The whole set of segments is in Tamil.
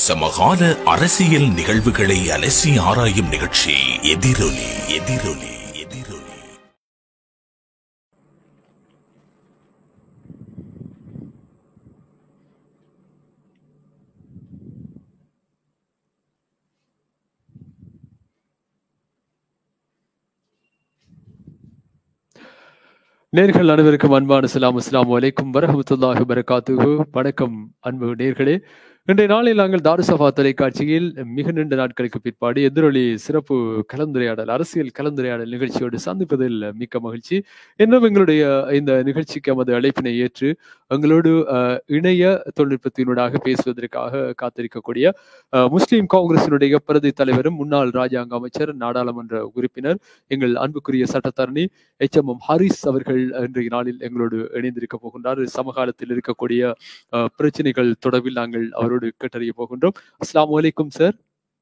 சமகால அரசியல் நிகழ்வுகளை அலசி ஆராயும் நிகழ்ச்சி எதிரொலி எதிரொலி எதிரொலி நேர்கள் அனைவருக்கும் அன்பான சலாம் அஸ்லாம் வலைக்கும் வரஹமத்துல்லாஹி வரகாத்துஹு வணக்கம் அன்பு நேர்களே இன்றைய நாளில் நாங்கள் தாருசபா தொலைக்காட்சியில் மிக நீண்ட நாட்களுக்கு பிற்பாடு எதிரொலி சிறப்பு கலந்துரையாடல் அரசியல் கலந்துரையாடல் நிகழ்ச்சியோடு சந்திப்பதில் மிக்க மகிழ்ச்சி இன்னும் எங்களுடைய இந்த நிகழ்ச்சிக்கு எமது அழைப்பினை ஏற்று எங்களோடு அஹ், இணைய தொழில்நுட்பத்தினூடாக பேசுவதற்காக காத்திருக்கக்கூடிய அஹ், முஸ்லிம் காங்கிரசினுடைய பிரதி தலைவரும் முன்னாள் ராஜாங்க அமைச்சர் நாடாளுமன்ற உறுப்பினர் எங்கள் அன்புக்குரிய சட்டத்தரணி எச் எம் எம் ஹாரிஸ் அவர்கள் இன்றைய நாளில் எங்களோடு இணைந்திருக்க போகின்றார் சமகாலத்தில் இருக்கக்கூடிய அஹ், பிரச்சனைகள் தொடர்பில் நாங்கள் அவரோடு கேட்டறிய போகின்றோம் அஸ்ஸலாமு அலைக்கும் சார்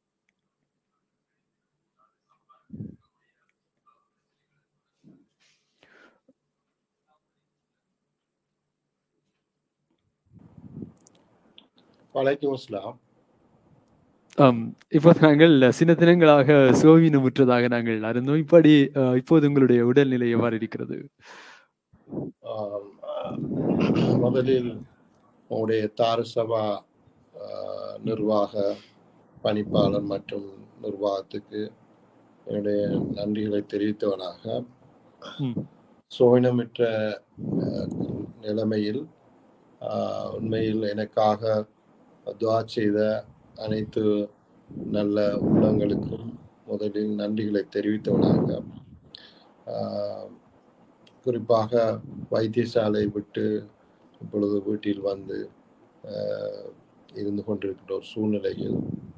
வலைக்கும் அஸ்லாம் ஆம், இப்போது நாங்கள் சில தினங்களாக சோவினமுற்றதாக நாங்கள் அறிந்தோம் இப்படி அஹ், இப்போது உங்களுடைய உடல்நிலை எவ்வாறு இருக்கிறது ஆம், ஆஹ், முதலில் உங்களுடைய தாரசபா ஆஹ், நிர்வாக பணிப்பாளர் மற்றும் நிர்வாகத்துக்கு என்னுடைய நன்றிகளை தெரிவித்தவனாக ம். சோயினமிற்ற ஆஹ், நிலைமையில் ஆஹ், உண்மையில் எனக்காக துவா செய்த அனைத்து நல்ல உள்ளங்களுக்கும் முதலில் நன்றிகளை தெரிவித்தவனாக ஆஹ், குறிப்பாக வைத்தியசாலை விட்டு இப்பொழுது வீட்டில் வந்து ஆஹ், இருந்து கொண்டிருக்கின்ற ஒரு சூழ்நிலையில்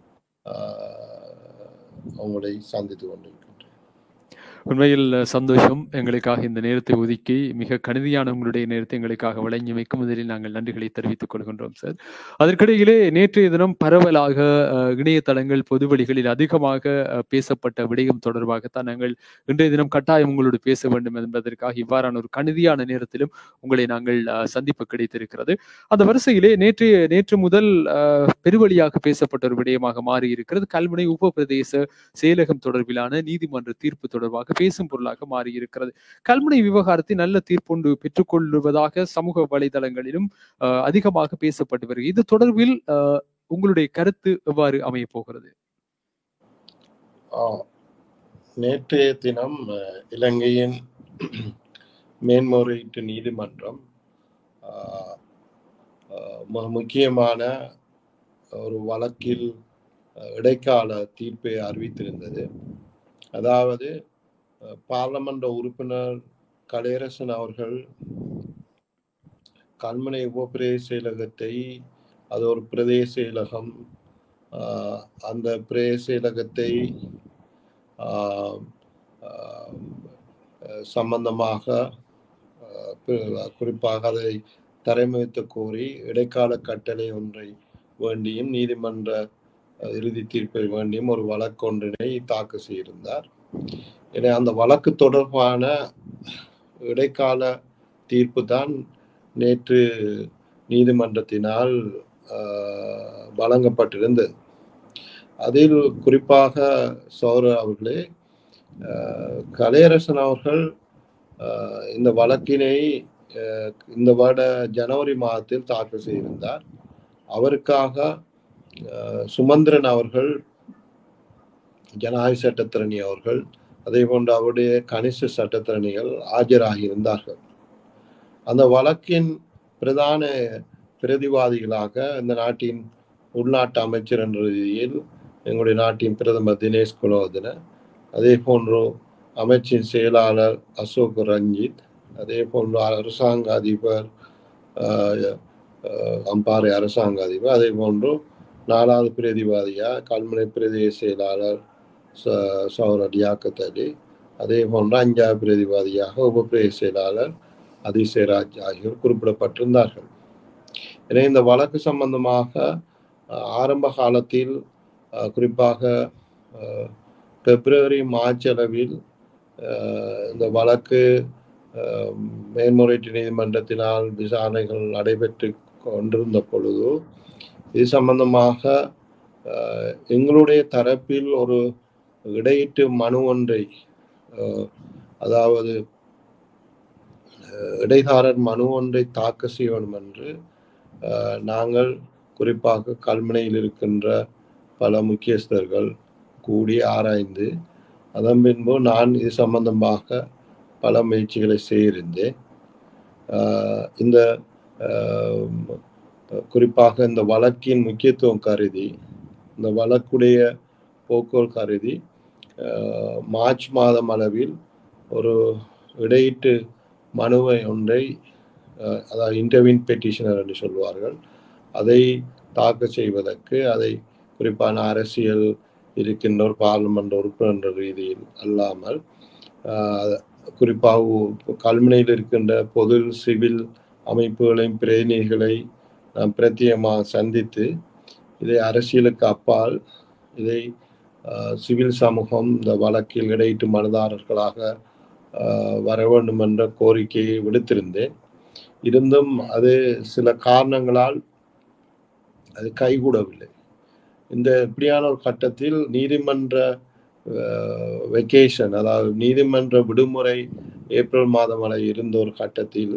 ஆஹ், அவங்களை சந்தித்து கொண்டிருக்கின்றேன் உண்மையில் சந்தோஷம் எங்களுக்காக இந்த நேரத்தை ஒதுக்கி மிக கணிதியான உங்களுடைய நேரத்தை எங்களுக்காக வழங்கியமைக்கும் முதலில் நாங்கள் நன்றிகளை தெரிவித்துக் கொள்கின்றோம் சார் அதற்கிடையிலே நேற்றைய தினம் பரவலாக அஹ், இணையதளங்கள் பொதுவெளிகளில் அதிகமாக அஹ், பேசப்பட்ட விடயம் தொடர்பாகத்தான் நாங்கள் இன்றைய தினம் கட்டாயம் உங்களோடு பேச வேண்டும் என்பதற்காக இவ்வாறான ஒரு கணிதியான நேரத்திலும் உங்களை நாங்கள் அஹ், சந்திப்பு கிடைத்திருக்கிறது அந்த வரிசையிலே நேற்றைய நேற்று முதல் அஹ், பெருவழியாக பேசப்பட்ட ஒரு விடயமாக மாறி இருக்கிறது கல்முனை உப பிரதேச செயலகம் தொடர்பிலான நீதிமன்ற தீர்ப்பு தொடர்பாக பேசும் பொருளாக மாறி இருக்கிறது கல்முனை விவகாரத்தை நல்ல தீர்ப்பொண்டு பெற்றுக்கொள்வதாக சமூக வலைதளங்களிலும் அஹ், அதிகமாக பேசப்பட்டு வருகிறது இது தொடர்பில் அஹ், உங்களுடைய கருத்து எவ்வாறு அமைய போகிறது ஆஹ், நேற்றைய தினம் அஹ், இலங்கையின் மேன்முறையீட்டு நீதிமன்றம் ஆஹ், ஆஹ், மிக முக்கியமான ஒரு வழக்கில் அஹ், இடைக்கால தீர்ப்பை அறிவித்திருந்தது அதாவது அஹ், பாராளுமன்ற உறுப்பினர் கலையரசன் அவர்கள் கல்முனை உபப்பிரதேச செயலகத்தை அது ஒரு பிரதேச செயலகம் ஆஹ், அந்த பிரதேச செயலகத்தை ஆஹ், ஆஹ், அஹ், சம்பந்தமாக ஆஹ், பி- குறிப்பாக அதை தரைமறித்து கோரி இடைக்கால கட்டளை ஒன்றை வேண்டியும் நீதிமன்ற அஹ், இறுதி தீர்ப்பை வேண்டியும் ஒரு வழக்கு ஒன்றினை தாக்கல் செய்திருந்தார் எனவே அந்த வழக்கு தொடர்பான இடைக்கால தீர்ப்பு தான் நேற்று நீதிமன்றத்தினால் ஆஹ், வழங்கப்பட்டிருந்தது அதில் குறிப்பாக சௌர அவர்களே ஆஹ், கலையரசன் அவர்கள் ஆஹ், இந்த வழக்கினை ஆஹ், இந்த வருட ஜனவரி மாதத்தில் தாக்கல் செய்திருந்தார் அவருக்காக ஆஹ், சுமந்திரன் அவர்கள் ஜனநாயக சட்டத்திரணி அவர்கள் அதே போன்று அவருடைய கனிஷ்ட சட்டத்திறனிகள் ஆஜராகியிருந்தார்கள் அந்த வழக்கின் பிரதான பிரதிவாதிகளாக இந்த நாட்டின் உள்நாட்டு அமைச்சர் என்ற ரீதியில் எங்களுடைய நாட்டின் பிரதமர் தினேஷ் குலோதன அதே போன்று அமைச்சின் செயலாளர் அசோக் ரஞ்சித் அதே போன்று அரசாங்க அதிபர் ஆஹ், ஆஹ், அம்பாறை அரசாங்க அதிபர் அதே போன்று நாலாவது பிரதிவாதியாக கல்முனை பிரதேச செயலாளர் ச- சௌரட் யாக்கத் அலி அதே போன்று அஞ்சாவது பிரதிவாதியாக உபப்பிரதேச செயலாளர் அதிசயராஜ் ஆகியோர் குறிப்பிடப்பட்டிருந்தார்கள் எனவே இந்த வழக்கு சம்பந்தமாக அஹ், ஆரம்ப காலத்தில் அஹ், குறிப்பாக அஹ், பிப்ரவரி மார்ச் அளவில் அஹ், இந்த வழக்கு அஹ், மேன்முறையீட்டு நீதிமன்றத்தினால் விசாரணைகள் நடைபெற்று கொண்டிருந்த பொழுது இது சம்பந்தமாக அஹ், எங்களுடைய தரப்பில் ஒரு இடையீட்டு மனு ஒன்றை அஹ், அதாவது அஹ், இடைக்காரர் மனு ஒன்றை தாக்க செய்ய வேண்டும் என்று அஹ், நாங்கள் குறிப்பாக கல்முனையில் இருக்கின்ற பல முக்கியஸ்தர்கள் கூடி ஆராய்ந்து அதன் பின்பு நான் இது சம்பந்தமாக பல முயற்சிகளை செய்திருந்தேன் ஆஹ் இந்த ஆஹ் குறிப்பாக இந்த வழக்கின் முக்கியத்துவம் கருதி இந்த வழக்குடைய போக்குவரத்து கருதி ஆஹ் மார்ச் மாதம் அளவில் ஒரு இடையீட்டு மனுவை ஒன்றை ஆஹ் அதாவது இன்டர்வின் பெட்டிஷனர் என்று சொல்வார்கள் அதை தாக்கல் செய்வதற்கு அதை குறிப்பான அரசியல் இருக்கின்ற ஒரு பார்லிமெண்ட் உறுப்பினர் என்ற ரீதியில் அல்லாமல் ஆஹ் குறிப்பாக உ- கல்முனையில் இருக்கின்ற பொது சிவில் அமைப்புகளையும் பிரதிநிதிகளை நாம் பிரத்தியமாக சந்தித்து இதை அரசியலுக்கு அப்பால் இதை ஆஹ் சிவில் சமூகம் இந்த வழக்கில் இடையீட்டு மனுதாரர்களாக ஆஹ் வர வேண்டும் என்ற கோரிக்கையை விடுத்திருந்தேன் இருந்தும் அது சில காரணங்களால் அது கைகூடவில்லை இந்த இப்படியான ஒரு கட்டத்தில் நீதிமன்ற வெக்கேஷன் அதாவது நீதிமன்ற விடுமுறை ஏப்ரல் மாதம் வரை இருந்த ஒரு கட்டத்தில்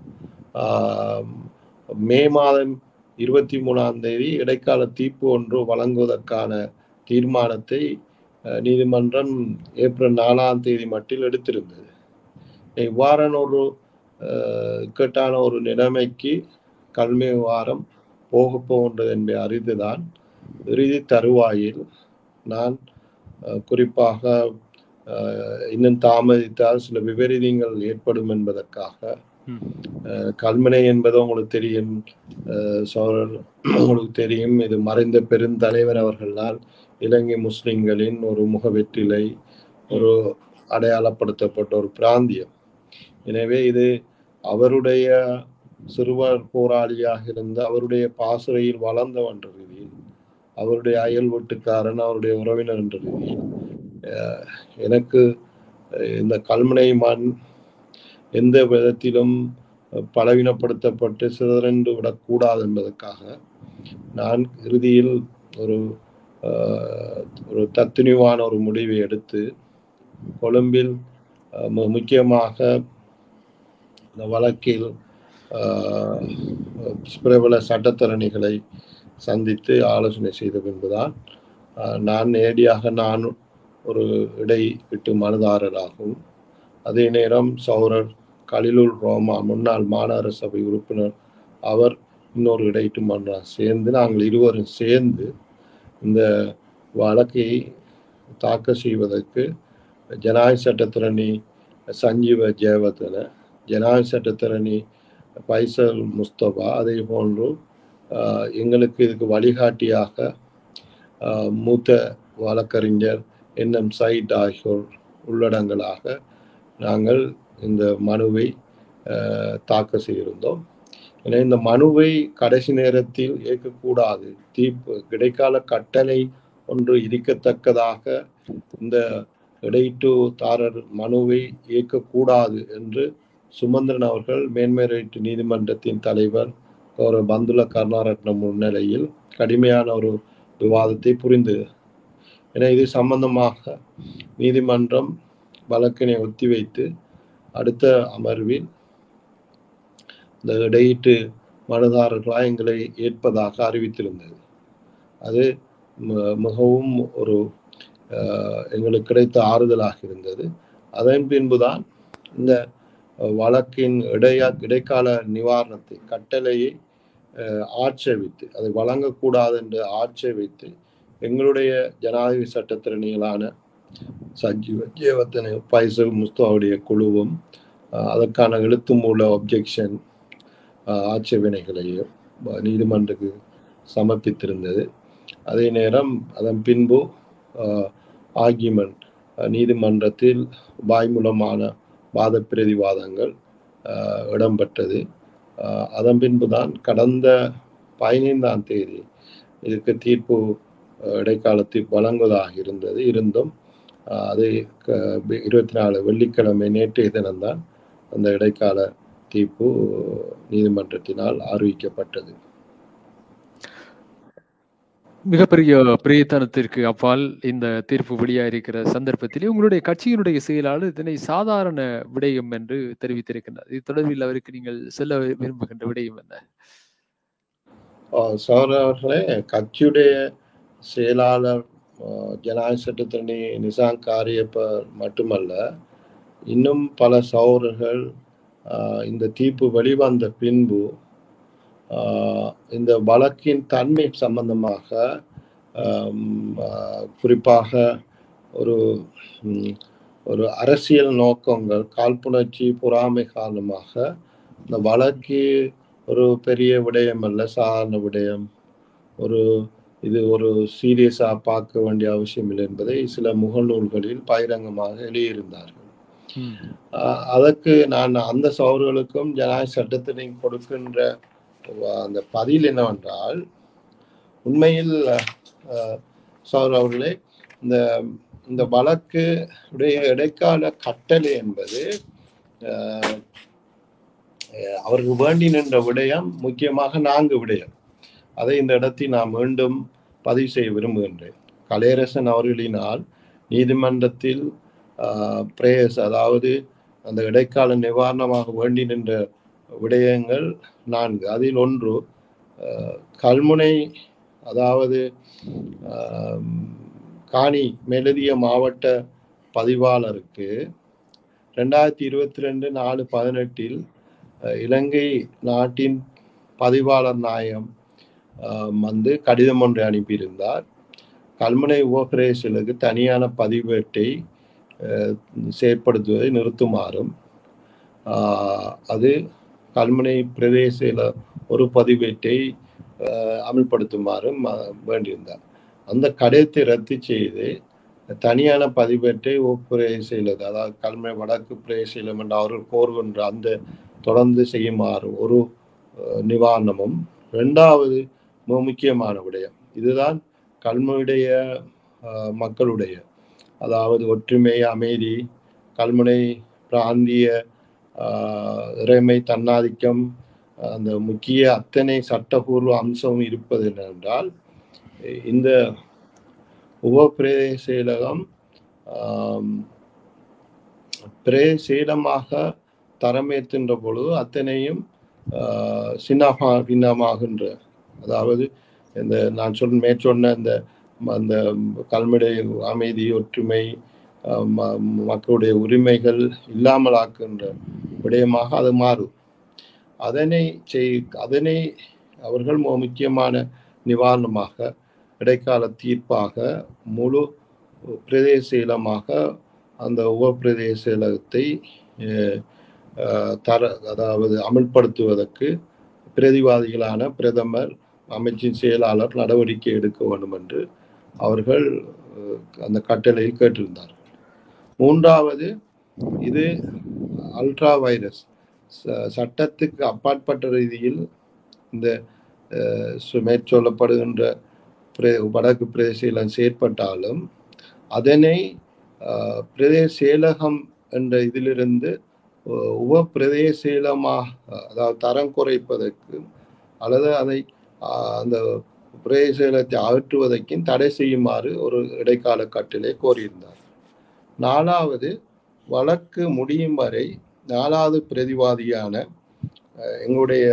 ஆஹ், மே மாதம் இருபத்தி மூணாம் தேதி இடைக்கால தீர்ப்பு ஒன்று வழங்குவதற்கான தீர்மானத்தை அஹ், நீதிமன்றம் ஏப்ரல் நாலாம் தேதி மட்டில் எடுத்திருந்தது இவ்வாறான ஒரு அஹ், இக்கட்டான ஒரு நிலைமைக்கு கல்வி வாரம் போக போகின்றது என்பதை அறிந்துதான் இறுதி தருவாயில் நான் அஹ், குறிப்பாக அஹ், இன்னும் தாமதித்தால் சில விபரீதங்கள் ஏற்படும் என்பதற்காக ம். அஹ், கல்முனை என்பது உங்களுக்கு தெரியும் அஹ், சோழர் உங்களுக்கு தெரியும் இது மறைந்த பெருந்தலைவர் அவர்களால் இலங்கை முஸ்லிம்களின் ஒரு முகவெற்றிலை ஒரு அடையாளப்படுத்தப்பட்ட ஒரு பிராந்தியம் எனவே இது அவருடைய சிறுவர் போராளியாக இருந்த அவருடைய பாசுரையில் வளர்ந்தவன் என்ற ரீதியில் அவருடைய அயல் வீட்டுக்காரன் அவருடைய உறவினர் என்ற ரீதியில் அஹ், எனக்கு அஹ், இந்த கல்முனை மண் எந்த விதத்திலும் அஹ், பலவீனப்படுத்தப்பட்டு சிதறண்டு விடக்கூடாது என்பதற்காக நான் இறுதியில் ஒரு அஹ், ஒரு தத்துணிவான ஒரு முடிவை எடுத்து கொழும்பில் அஹ், மு- முக்கியமாக இந்த வழக்கில் ஆஹ், பிரபல சட்டத்தரணிகளை சந்தித்து ஆலோசனை செய்த பின்புதான் ஆஹ், நான் நேரடியாக நான் ஒரு இடையிட்டு மனுதாரராகவும் அதே நேரம் சௌரர் கலிலுல் ரோமா முன்னாள் மாநகர சபை உறுப்பினர் அவர் இன்னொரு இடையிட்டு மன்றா சேர்ந்து நாங்கள் இருவரும் சேர்ந்து இந்த வழக்கை தாக்கல் செய்வதற்கு ஜனாய் சட்டத்திரணி சஞ்சீவ ஜெயவர்தன ஜனாய் சட்டத்திரணி பைசல் முஸ்தபா அதே போன்று ஆஹ், எங்களுக்கு இதுக்கு வழிகாட்டியாக ஆஹ், மூத்த வழக்கறிஞர் என்எம் சைட் ஆகியோர் உள்ளடங்கலாக நாங்கள் இந்த மனுவை ஆஹ், தாக்கல் செய்திருந்தோம் எனவே இந்த மனுவை கடைசி நேரத்தில் ஏற்கக்கூடாது தீர்ப்பு இடைக்கால கட்டளை ஒன்று இருக்கத்தக்கதாக இந்த இடையீட்டுதாரர் மனுவை ஏற்கக்கூடாது என்று சுமந்திரன் அவர்கள் மேன்முறையீட்டு நீதிமன்றத்தின் தலைவர் கௌரவ பந்துல கருணாரட்னம் முன்னிலையில் கடுமையான ஒரு விவாதத்தை புரிந்து என இது சம்பந்தமாக நீதிமன்றம் வழக்கினை ஒத்திவைத்து அடுத்த அமர்வில் இந்த இடையீட்டு மனுதாரர்களாக எங்களை ஏற்பதாக அறிவித்திருந்தது அது ம- மிகவும் ஒரு அஹ், எங்களுக்கு கிடைத்த ஆறுதலாக இருந்தது அதன் பின்புதான் இந்த அஹ், வழக்கின் இடையா இடைக்கால நிவாரணத்தை கட்டளையை அஹ், ஆட்சேபித்து அதை வழங்கக்கூடாது என்று ஆட்சேபித்து எங்களுடைய ஜனாதிபதி சட்டத்திறனிகளான சஞ்சீவ ஜேவத்தனை பைசல் முஸ்தாவுடைய குழுவும் அஹ், அதற்கான எழுத்து மூல ஒப்ஜெக்ஷன் ஆட்சேபனைகளையும் நீதிமன்றத்துக்கு சமர்ப்பித்திருந்தது அதே நேரம் அதன் பின்பு ஆர்கியூமெண்ட் நீதிமன்றத்தில் வாய்மூலமான வாத பிரதிவாதங்கள் அஹ், இடம்பெற்றது அஹ், அதன் பின்புதான் கடந்த பதினைந்தாம் தேதி இதுக்கு தீர்ப்பு அஹ், இடைக்கால தீர்ப்பு வழங்குவதாக இருந்தது இருந்தும் அஹ், அது க- இருபத்தி நாலு வெள்ளிக்கிழமை நேற்றைய தினம்தான் அந்த இடைக்கால தீர்ப்பு நீதிமன்றத்தினால் அறிவிக்கப்பட்டது மிகப்பெரிய பிரயத்தனத்திற்கு அப்பால் இந்த தீர்ப்பு வெளியாக இருக்கிற சந்தர்ப்பத்திலே உங்களுடைய கட்சியினுடைய செயலாளர் இதனை சாதாரண விடயம் என்று தெரிவித்திருக்கின்றார் இது தொடர்பில் அவருக்கு நீங்கள் சொல்ல விரும்புகின்ற விடயம் என்ன சௌரவர்களே கட்சியுடைய செயலாளர் அஹ், ஜனநாயக சட்டத்தரணி நிசாங் காரியப்பர் மட்டுமல்ல இன்னும் பல சௌரர்கள் அஹ், இந்த தீர்ப்பு வெளிவந்த பின்பு அஹ், இந்த வழக்கின் தன்மை சம்பந்தமாக அம், அஹ், குறிப்பாக ஒரு ம், ஒரு அரசியல் நோக்கங்கள் காழ்ப்புணர்ச்சி பொறாமை காரணமாக இந்த வழக்கு ஒரு பெரிய விடயம் அல்ல சாதாரண விடயம் ஒரு இது ஒரு சீரியஸா பார்க்க வேண்டிய அவசியம் இல்லை என்பதை சில முகநூல்களில் பகிரங்கமாக எழுதியிருந்தார்கள் ஆஹ் அதற்கு நான் அந்த சௌர்களுக்கும் ஜனநாயக சட்டத்தினை கொடுக்கின்ற அந்த பதில் என்னவென்றால் உண்மையில் ஆஹ், சௌர் அவர்களே இந்த இந்த வழக்கு உடைய இடைக்கால கட்டளை என்பது ஆஹ், அஹ், அவருக்கு வேண்டி நின்ற விடயம் முக்கியமாக நான்கு விடயம் அதை இந்த இடத்தில் நான் மீண்டும் பதிவு செய்ய விரும்புகின்றேன் கலையரசன் அவர்களினால் நீதிமன்றத்தில் பிரேயர்ஸ் அதாவது அந்த இடைக்கால நிவாரணமாக வேண்டி நின்ற விடயங்கள் நான்கு அதில் ஒன்று அஹ், கல்முனை அதாவது ஆம், காணி மேலதிய மாவட்ட பதிவாளருக்கு ரெண்டாயிரத்தி இருபத்தி ரெண்டு நாலு பதினெட்டில் அஹ், இலங்கை நாட்டின் பதிவாளர் நாயகம் ஆஹ், வந்து கடிதம் ஒன்றை அனுப்பியிருந்தார் கல்முனை உபபிரேசலுக்கு தனியான பதிவேட்டை அஹ், செயற்படுத்துவதை நிறுத்துமாறும் ஆஹ், அது கல்முனை பிரதேச ஒரு பதிவேட்டை ஆஹ், அமல்படுத்துமாறும் ஆஹ், வேண்டியிருந்தார் அந்த கடிதத்தை ரத்து செய்து தனியான பதிவேட்டை உபபிரேசையில் அதாவது கல்முனை வடக்கு பிரதேசம் என்று அவர்கள் கோருகின்ற அந்த தொடர்ந்து செய்யுமாறு ஒரு அஹ், நிவாரணமும் ரெண்டாவது மிக முக்கியமான விடயம் இதுதான் கல்முடைய அஹ், மக்களுடைய அதாவது ஒற்றுமை அமைதி கல்முனை பிராந்திய ஆஹ், இறைமை தன்னாதிக்கம் அந்த முக்கிய அத்தனை சட்டபூர்வ அம்சம் இருப்பது என்னவென்றால் இந்த உபபிரதேச செயலகம் ஆம், பிரேசீலமாக தரமேற்றுன்ற பொழுது அத்தனையும் ஆஹ், சின்னமா பின்னமாகின்ற அதாவது இந்த நான் சொன்ன மேற்சொன்ன இந்த ம- அந்த கல்முடைய அமைதி ஒற்றுமை ஆஹ், ம- மக்களுடைய உரிமைகள் இல்லாமலாக்குகின்ற விடயமாக அது மாறும் அதனை செய் அதனை அவர்கள் மிக முக்கியமான நிவாரணமாக இடைக்கால தீர்ப்பாக முழு பிரதேசீலமாக அந்த உபப்பிரதேசத்தை அஹ், அஹ், தர அதாவது அமல்படுத்துவதற்கு பிரதிவாதிகளான பிரதமர் அமைச்சின் செயலாளர் நடவடிக்கை எடுக்க வேண்டும் என்று அவர்கள் அஹ், அந்த கட்டளையில் கேட்டிருந்தார்கள் மூன்றாவது இது அல்ட்ரா வைரஸ் ச- சட்டத்துக்கு அப்பாற்பட்ட ரீதியில் இந்த அஹ், சு- மேற்சொல்லப்படுகின்ற பிரே வடக்கு பிரதேசம் செயற்பட்டாலும் அதனை அஹ், பிரதேச செயலகம் என்ற இதிலிருந்து அஹ், உப பிரதேசமாக அதாவது தரம் குறைப்பதற்கு அல்லது அதை அஹ், அந்த பிரதேசத்தை அகற்றுவதற்கும் தடை செய்யுமாறு ஒரு இடைக்கால கட்டளை கோரியிருந்தார் நாலாவது வழக்கு முடியும் வரை நாலாவது பிரதிவாதியான அஹ், எங்களுடைய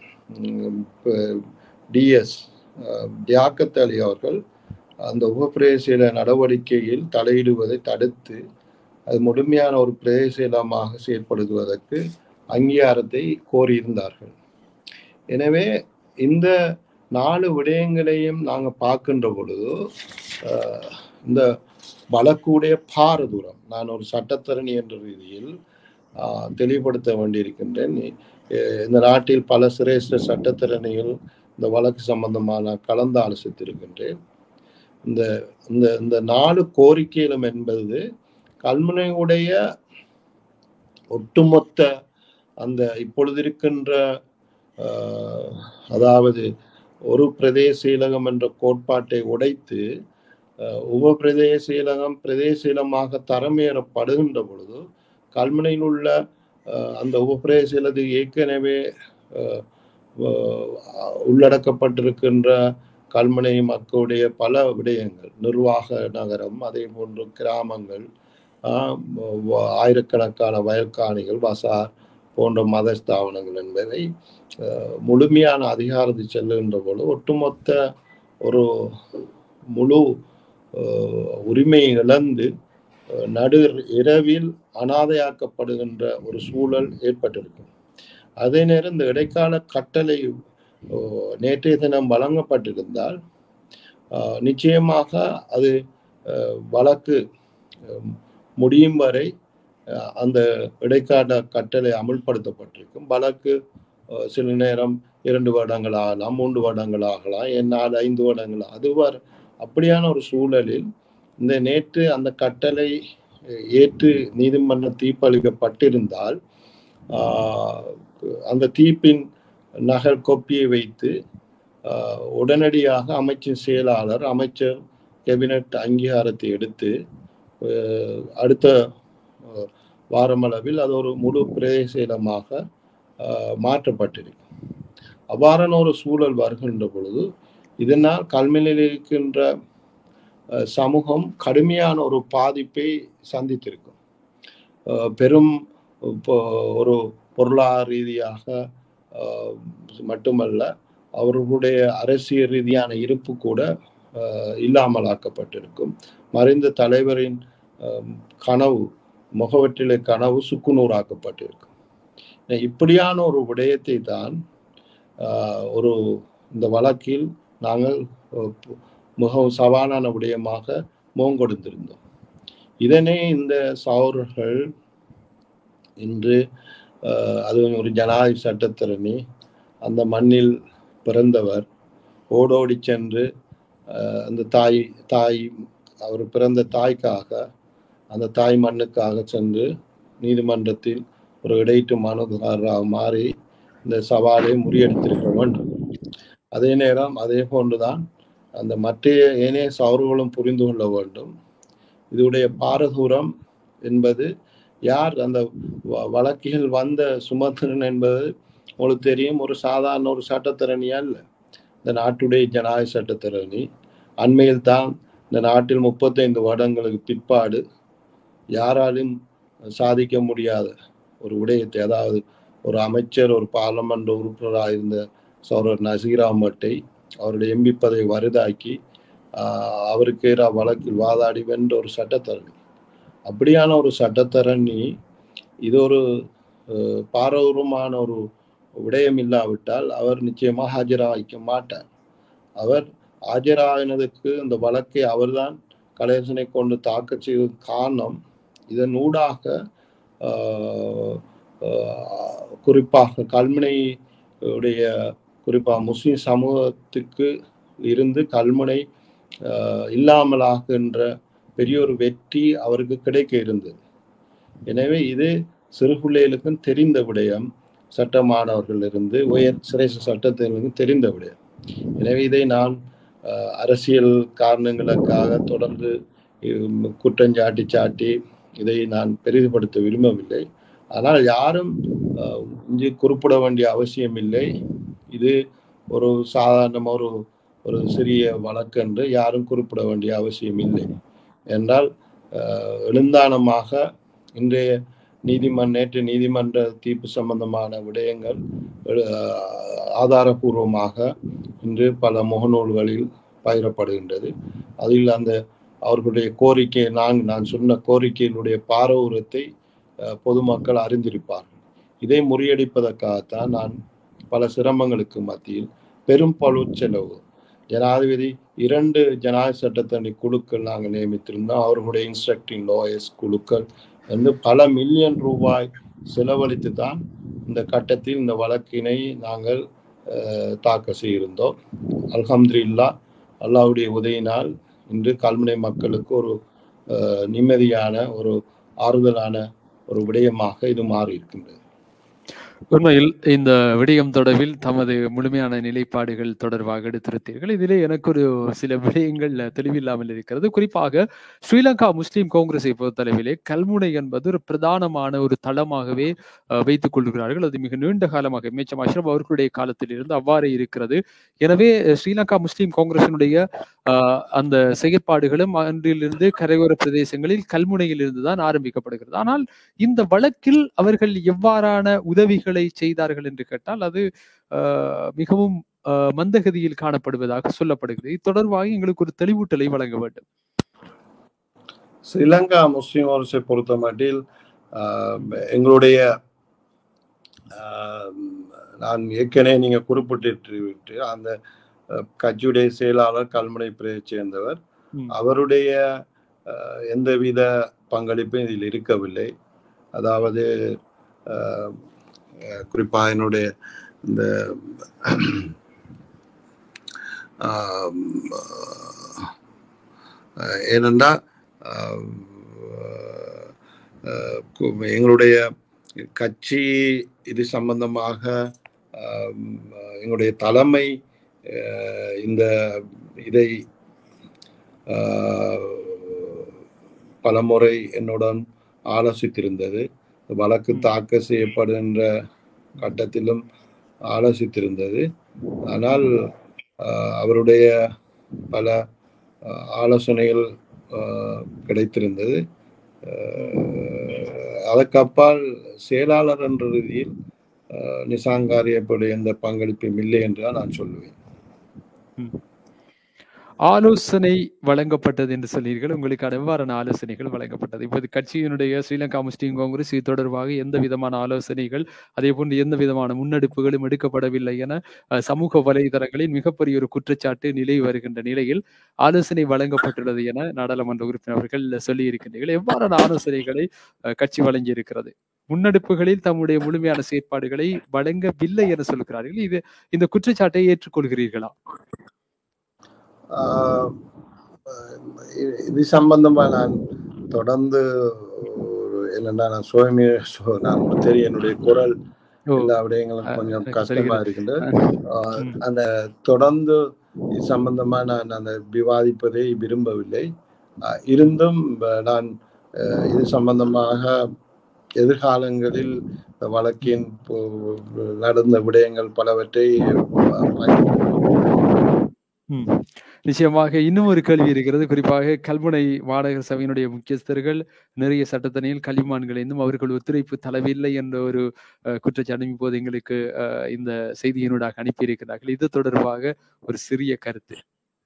டிஎஸ் தியாக்கத் அலி அவர்கள் அந்த உபப்பிரதேச நடவடிக்கையில் தலையிடுவதை தடுத்து அது முழுமையான ஒரு பிரதேசமாக செயற்படுத்துவதற்கு அங்கீகாரத்தை கோரியிருந்தார்கள் எனவே இந்த நாலு விடயங்களையும் நாங்கள் பார்க்கின்ற பொழுது அஹ், இந்த வழக்குடைய பாரதூரம் நான் ஒரு சட்டத்தரணி என்ற ரீதியில் ஆஹ், தெளிவுபடுத்த வேண்டியிருக்கின்றேன் அஹ், இந்த நாட்டில் பல சிரேஷ்ட சட்டத்திறனிகள் இந்த வழக்கு சம்பந்தமாக நான் கலந்து ஆலோசித்திருக்கின்றேன் இந்த இந்த இந்த நாலு கோரிக்கைகளும் என்பது கல்முனையுடைய ஒட்டுமொத்த அந்த இப்பொழுது இருக்கின்ற ஆஹ், அதாவது ஒரு பிரதேசீலகம் என்ற கோட்பாட்டை உடைத்து அஹ், உப பிரதேசீலகம் பிரதேசீலமாக தரமேறப்படுகின்ற பொழுது கல்முனையில் உள்ள அஹ், அந்த உப பிரதேசீலத்துக்கு ஏற்கனவே அஹ், அஹ், உள்ளடக்கப்பட்டிருக்கின்ற கல்முனை மக்களுடைய பல விடயங்கள் நிர்வாக நகரம் அதே போன்று கிராமங்கள் ஆஹ் வ- ஆயிரக்கணக்கான வயல்காணிகள் பசார் போன்ற மத ஸ்தாபனங்கள் என்பதை ஆஹ் முழுமையான அதிகாரத்தை செல்லுகின்ற பொழுது ஒட்டுமொத்த ஒரு முழு ஆஹ் உரிமையை இழந்து ஆஹ் நடு இரவில் அனாதையாக்கப்படுகின்ற ஒரு சூழல் ஏற்பட்டிருக்கும் அதே நேரம் இந்த இடைக்கால கட்டளை ஆஹ் நேற்றைய தினம் வழங்கப்பட்டிருந்தால் ஆஹ் நிச்சயமாக அது ஆஹ் வழக்கு ஆஹ் முடியும் வரை ஆஹ் அந்த இடைக்கால கட்டளை அமுல்படுத்தப்பட்டிருக்கும் வழக்கு ஆஹ் சில நேரம் இரண்டு வருடங்கள் ஆகலாம் மூன்று வருடங்கள் ஆகலாம் என்னால் ஐந்து வருடங்கள் அது வர அப்படியான ஒரு சூழலில் இந்த நேற்று அந்த கட்டளை அஹ், ஏற்று நீதிமன்ற தீர்ப்பளிக்கப்பட்டிருந்தால் ஆஹ், அந்த தீர்ப்பின் நகல் கொப்பியை வைத்து ஆஹ், உடனடியாக அமைச்சின் செயலாளர் அமைச்சர் கேபினட் அங்கீகாரத்தை எடுத்து ஆஹ், அடுத்த ஆஹ், வாரமளவில் அது ஒரு முழு பிரதேச இடமாக ஆஹ், மாற்றப்பட்டிருக்கும் அவ்வாறான ஒரு சூழல் வருகின்ற பொழுது இதனால் கல்வியில் இருக்கின்ற அஹ், சமூகம் கடுமையான ஒரு பாதிப்பை சந்தித்திருக்கும் அஹ், பெரும் இப்போ ஒரு பொருளாதார ரீதியாக அஹ், மட்டுமல்ல அவர்களுடைய அரசியல் ரீதியான இருப்பு கூட அஹ், இல்லாமலாக்கப்பட்டிருக்கும் மறைந்த தலைவரின் அஹ், கனவு முகவற்றிலே கனவு சுக்குநூறாக்கப்பட்டிருக்கும் இப்படியான ஒரு விடயத்தை தான் ஆஹ், ஒரு இந்த வழக்கில் நாங்கள் அஹ், பு- மிகவும் சவாலான விடயமாக முகம் கொடுத்திருந்தோம் இதனை இந்த சௌரர்கள் இன்று ஆஹ், அது ஒரு ஜனாதிபதி சட்டத்திரணி அந்த மண்ணில் பிறந்தவர் ஓடோடி சென்று ஆஹ், அந்த தாய் தாய் அவர் பிறந்த தாய்க்காக அந்த தாய் மண்ணுக்காக சென்று நீதிமன்றத்தில் ஒரு இடையீட்டு மனுதாரராக மாறி இந்த சவாலை முறியடித்திருக்க வேண்டும் அதே நேரம் அதே போன்றுதான் அந்த மற்ற ஏனைய சவர்களும் புரிந்து கொள்ள வேண்டும் இதனுடைய பாரதூரம் என்பது யார் அந்த வ- வழக்கில் வந்த சுமந்திரன் என்பது உங்களுக்கு தெரியும் ஒரு சாதாரண ஒரு சட்டத்திறனியா இல்லை இந்த நாட்டுடைய ஜனநாயக சட்டத்திறனி அண்மையில் தான் இந்த நாட்டில் முப்பத்தைந்து வருடங்களுக்கு பிற்பாடு யாராலும் சாதிக்க முடியாத ஒரு விடயத்தை அதாவது ஒரு அமைச்சர் ஒரு பார்லமெண்ட் உறுப்பினராக இருந்த சௌரர் நசீர் அஹ்மட்டை அவருடைய எம்பி பதவி வருதாக்கி ஆஹ், அவருக்கு எதிராக வழக்கில் வாதாடி வென்ற ஒரு சட்டத்தரணி அப்படியான ஒரு சட்டத்தரணி இது ஒரு அஹ், பாரதூரமான ஒரு விடயம் இல்லாவிட்டால் அவர் நிச்சயமாக ஆஜராக மாட்டார் அவர் ஆஜராகினதுக்கு இந்த வழக்கை அவர்தான் கலேசனை கொண்டு தாக்கல் செய்த காரணம் இதன் ஊடாக ஆஹ், ஆஹ், குறிப்பாக கல்முனை உடைய குறிப்பாக முஸ்லிம் சமூகத்துக்கு இருந்து கல்முனை ஆஹ், இல்லாமலாகின்ற பெரிய ஒரு வெற்றி அவருக்கு கிடைக்க இருந்தது எனவே இது சிறு பிள்ளைகளுக்கும் தெரிந்த விடயம் சட்ட மாணவர்கள் இருந்து உயர் சிரேஷ்ட சட்டத்தினருக்கும் தெரிந்த விடயம் எனவே இதை நான் ஆஹ், அரசியல் காரணங்களுக்காக தொடர்ந்து இம் குற்றஞ்சாட்டி சாட்டி இதை நான் பெரிதுபடுத்த விரும்பவில்லை ஆனால் யாரும் ஆஹ், இங்கு குறிப்பிட வேண்டிய அவசியம் இல்லை இது ஒரு சாதாரண ஒரு ஒரு சிறிய வழக்கு என்று யாரும் குறிப்பிட வேண்டிய அவசியம் இல்லை என்றால் ஆஹ், எழுந்தானமாக இன்றைய நீதிமன்ற நேற்று நீதிமன்ற தீர்ப்பு சம்பந்தமான விடயங்கள் ஆஹ், ஆதாரபூர்வமாக இன்று பல முகநூல்களில் பகிரப்படுகின்றது அதில் அந்த அவர்களுடைய கோரிக்கை நான் நான் சொன்ன கோரிக்கையினுடைய பாரவூரத்தை அஹ், பொதுமக்கள் அறிந்திருப்பார்கள் இதை முறியடிப்பதற்காகத்தான் நான் பல சிரமங்களுக்கு மத்தியில் பெரும் பழு செலவு ஜனாதிபதி இரண்டு ஜனாதிபதி சட்டத்தணி குழுக்கள் நாங்கள் நியமித்திருந்தோம் அவர்களுடைய இன்ஸ்ட்ரக்டிங் லாயர்ஸ் குழுக்கள் வந்து பல மில்லியன் ரூபாய் செலவழித்து தான் இந்த கட்டத்தில் இந்த வழக்கினை நாங்கள் அஹ், தாக்கல் செய்திருந்தோம் அல்ஹம்துலில்லா அல்லாஹ்வுடைய உதவினால் இன்று கல்முனை மக்களுக்கு ஒரு அஹ், நிம்மதியான ஒரு ஆறுதலான ஒரு விடயமாக இது மாறி இருக்கின்றது உண்மையில் இந்த விடயம் தொடர்பில் தமது முழுமையான நிலைப்பாடுகள் தொடர்பாக எடுத்திருத்தீர்கள் இதிலே எனக்கு ஒரு சில விடயங்கள் தெளிவில்லாமல் இருக்கிறது குறிப்பாக ஸ்ரீலங்கா முஸ்லிம் காங்கிரஸை பொறுத்தளவிலே கல்முனை என்பது ஒரு பிரதானமான ஒரு தளமாகவே அஹ், வைத்துக் கொள்கிறார்கள் அது மிக நீண்ட காலமாக மேச்சம் அஷ்ரப் அவர்களுடைய காலத்தில் இருந்து அவ்வாறே இருக்கிறது எனவே அஹ், ஸ்ரீலங்கா முஸ்லிம் காங்கிரசினுடைய அஹ், அந்த செயற்பாடுகளும் அன்றிலிருந்து கரையோர பிரதேசங்களில் கல்முனையில் இருந்துதான் ஆரம்பிக்கப்படுகிறது ஆனால் இந்த வழக்கில் அவர்கள் எவ்வாறான உதவிகளை செய்தார்கள் என்று கேட்டால் அது அஹ், மிகவும் அஹ், மந்தகதியில் காணப்படுவதாக சொல்லப்படுகிறது இது தொடர்பாக எங்களுக்கு ஒரு தெளிவூட்டலை வழங்க வேண்டும் ஸ்ரீலங்கா முஸ்லிம் அரசை பொறுத்த மட்டில் ஆஹ், எங்களுடைய ஆஹ், நான் ஏற்கனவே நீங்க குறிப்பிட்டு விட்டு அந்த அஹ், கட்சியுடைய செயலாளர் கல்முனை பிரதேச சேர்ந்தவர் ம். அவருடைய ஆஹ், எந்தவித பங்களிப்பும் இதில் இருக்கவில்லை அதாவது ஆஹ், அஹ், குறிப்பாக என்னுடைய இந்த ஆஹ், ஆஹ், ஏனென்றால் ஆஹ், ஆஹ், கு- எங்களுடைய கட்சி இது சம்பந்தமாக ஆஹ், எங்களுடைய தலைமை ஆஹ், இந்த இதை ஆஹ், பலமுறை என்னுடன் ஆலோசித்திருந்தது வழக்கு தாக்கல் செய்யப்படுகின்ற கட்டத்திலும் ஆலோசித்திருந்தது ஆனால் ஆஹ், அவருடைய பல ஆஹ், ஆலோசனைகள் ஆஹ், கிடைத்திருந்தது ஆஹ், அதற்கப்பால் செயலாளர் என்ற ரீதியில் ஆஹ், நிசாங்காரியப்படைய எந்த பங்களிப்பும் இல்லை என்று தான் நான் சொல்லுவேன் ஆலோசனை வழங்கப்பட்டது என்று சொன்னீர்கள் உங்களுக்கான எவ்வாறான ஆலோசனைகள் வழங்கப்பட்டது இப்போது கட்சியினுடைய ஸ்ரீலங்கா முஸ்லீம் காங்கிரஸ் இது தொடர்பாக எந்த விதமான ஆலோசனைகள் அதே போன்று எந்த விதமான முன்னெடுப்புகளும் எடுக்கப்படவில்லை என அஹ், சமூக வலைதளங்களில் மிகப்பெரிய ஒரு குற்றச்சாட்டு நிலை வருகின்ற நிலையில் ஆலோசனை வழங்கப்பட்டுள்ளது என நாடாளுமன்ற உறுப்பினர்கள் சொல்லி இருக்கின்றீர்கள் எவ்வாறான ஆலோசனைகளை அஹ், கட்சி வழங்கி இருக்கிறது முன்னெடுப்புகளில் தம்முடைய முழுமையான செயற்பாடுகளை வழங்கவில்லை என சொல்கிறார்கள் இது இந்த குற்றச்சாட்டை ஏற்றுக்கொள்கிறீர்களா ஆஹ் இது- இது சம்பந்தமா நான் தொடர்ந்து ஒரு என்னன்னா நான் சுயமே சு- நான் உங்களுக்கு தெரியும் என்னுடைய குரல் ஓ, எல்லா விடயங்களும் அஹ், கொஞ்சம் எனக்கு கஷ்டமா தெரிகிறது. இருக்கின்றது ஆஹ் ம். அந்த தொடர்ந்து இது சம்பந்தமா நான் அந்த விவாதிப்பதை விரும்பவில்லை ஆஹ் இருந்தும் ப- நான் ஆஹ் இது சம்பந்தமாக எதிர்காலங்களில் இந்த வழக்கின் போ- நடந்த விடயங்கள் பலவற்றை ஆஹ் ம். நிச்சயமாக இன்னும் ஒரு கேள்வி இருக்கிறது குறிப்பாக கல்முனை மாநகர சபையினுடைய முக்கியஸ்தர்கள் நிறைய சட்டத்தணியில் கல்விமான்கள் இருந்தும் அவர்கள் ஒத்துழைப்பு தரவில்லை என்ற ஒரு அஹ், குற்றச்சாட்டு இப்போது எங்களுக்கு அஹ், இந்த செய்தியினூடாக அனுப்பியிருக்கிறார்கள் இது தொடர்பாக ஒரு சிறிய கருத்து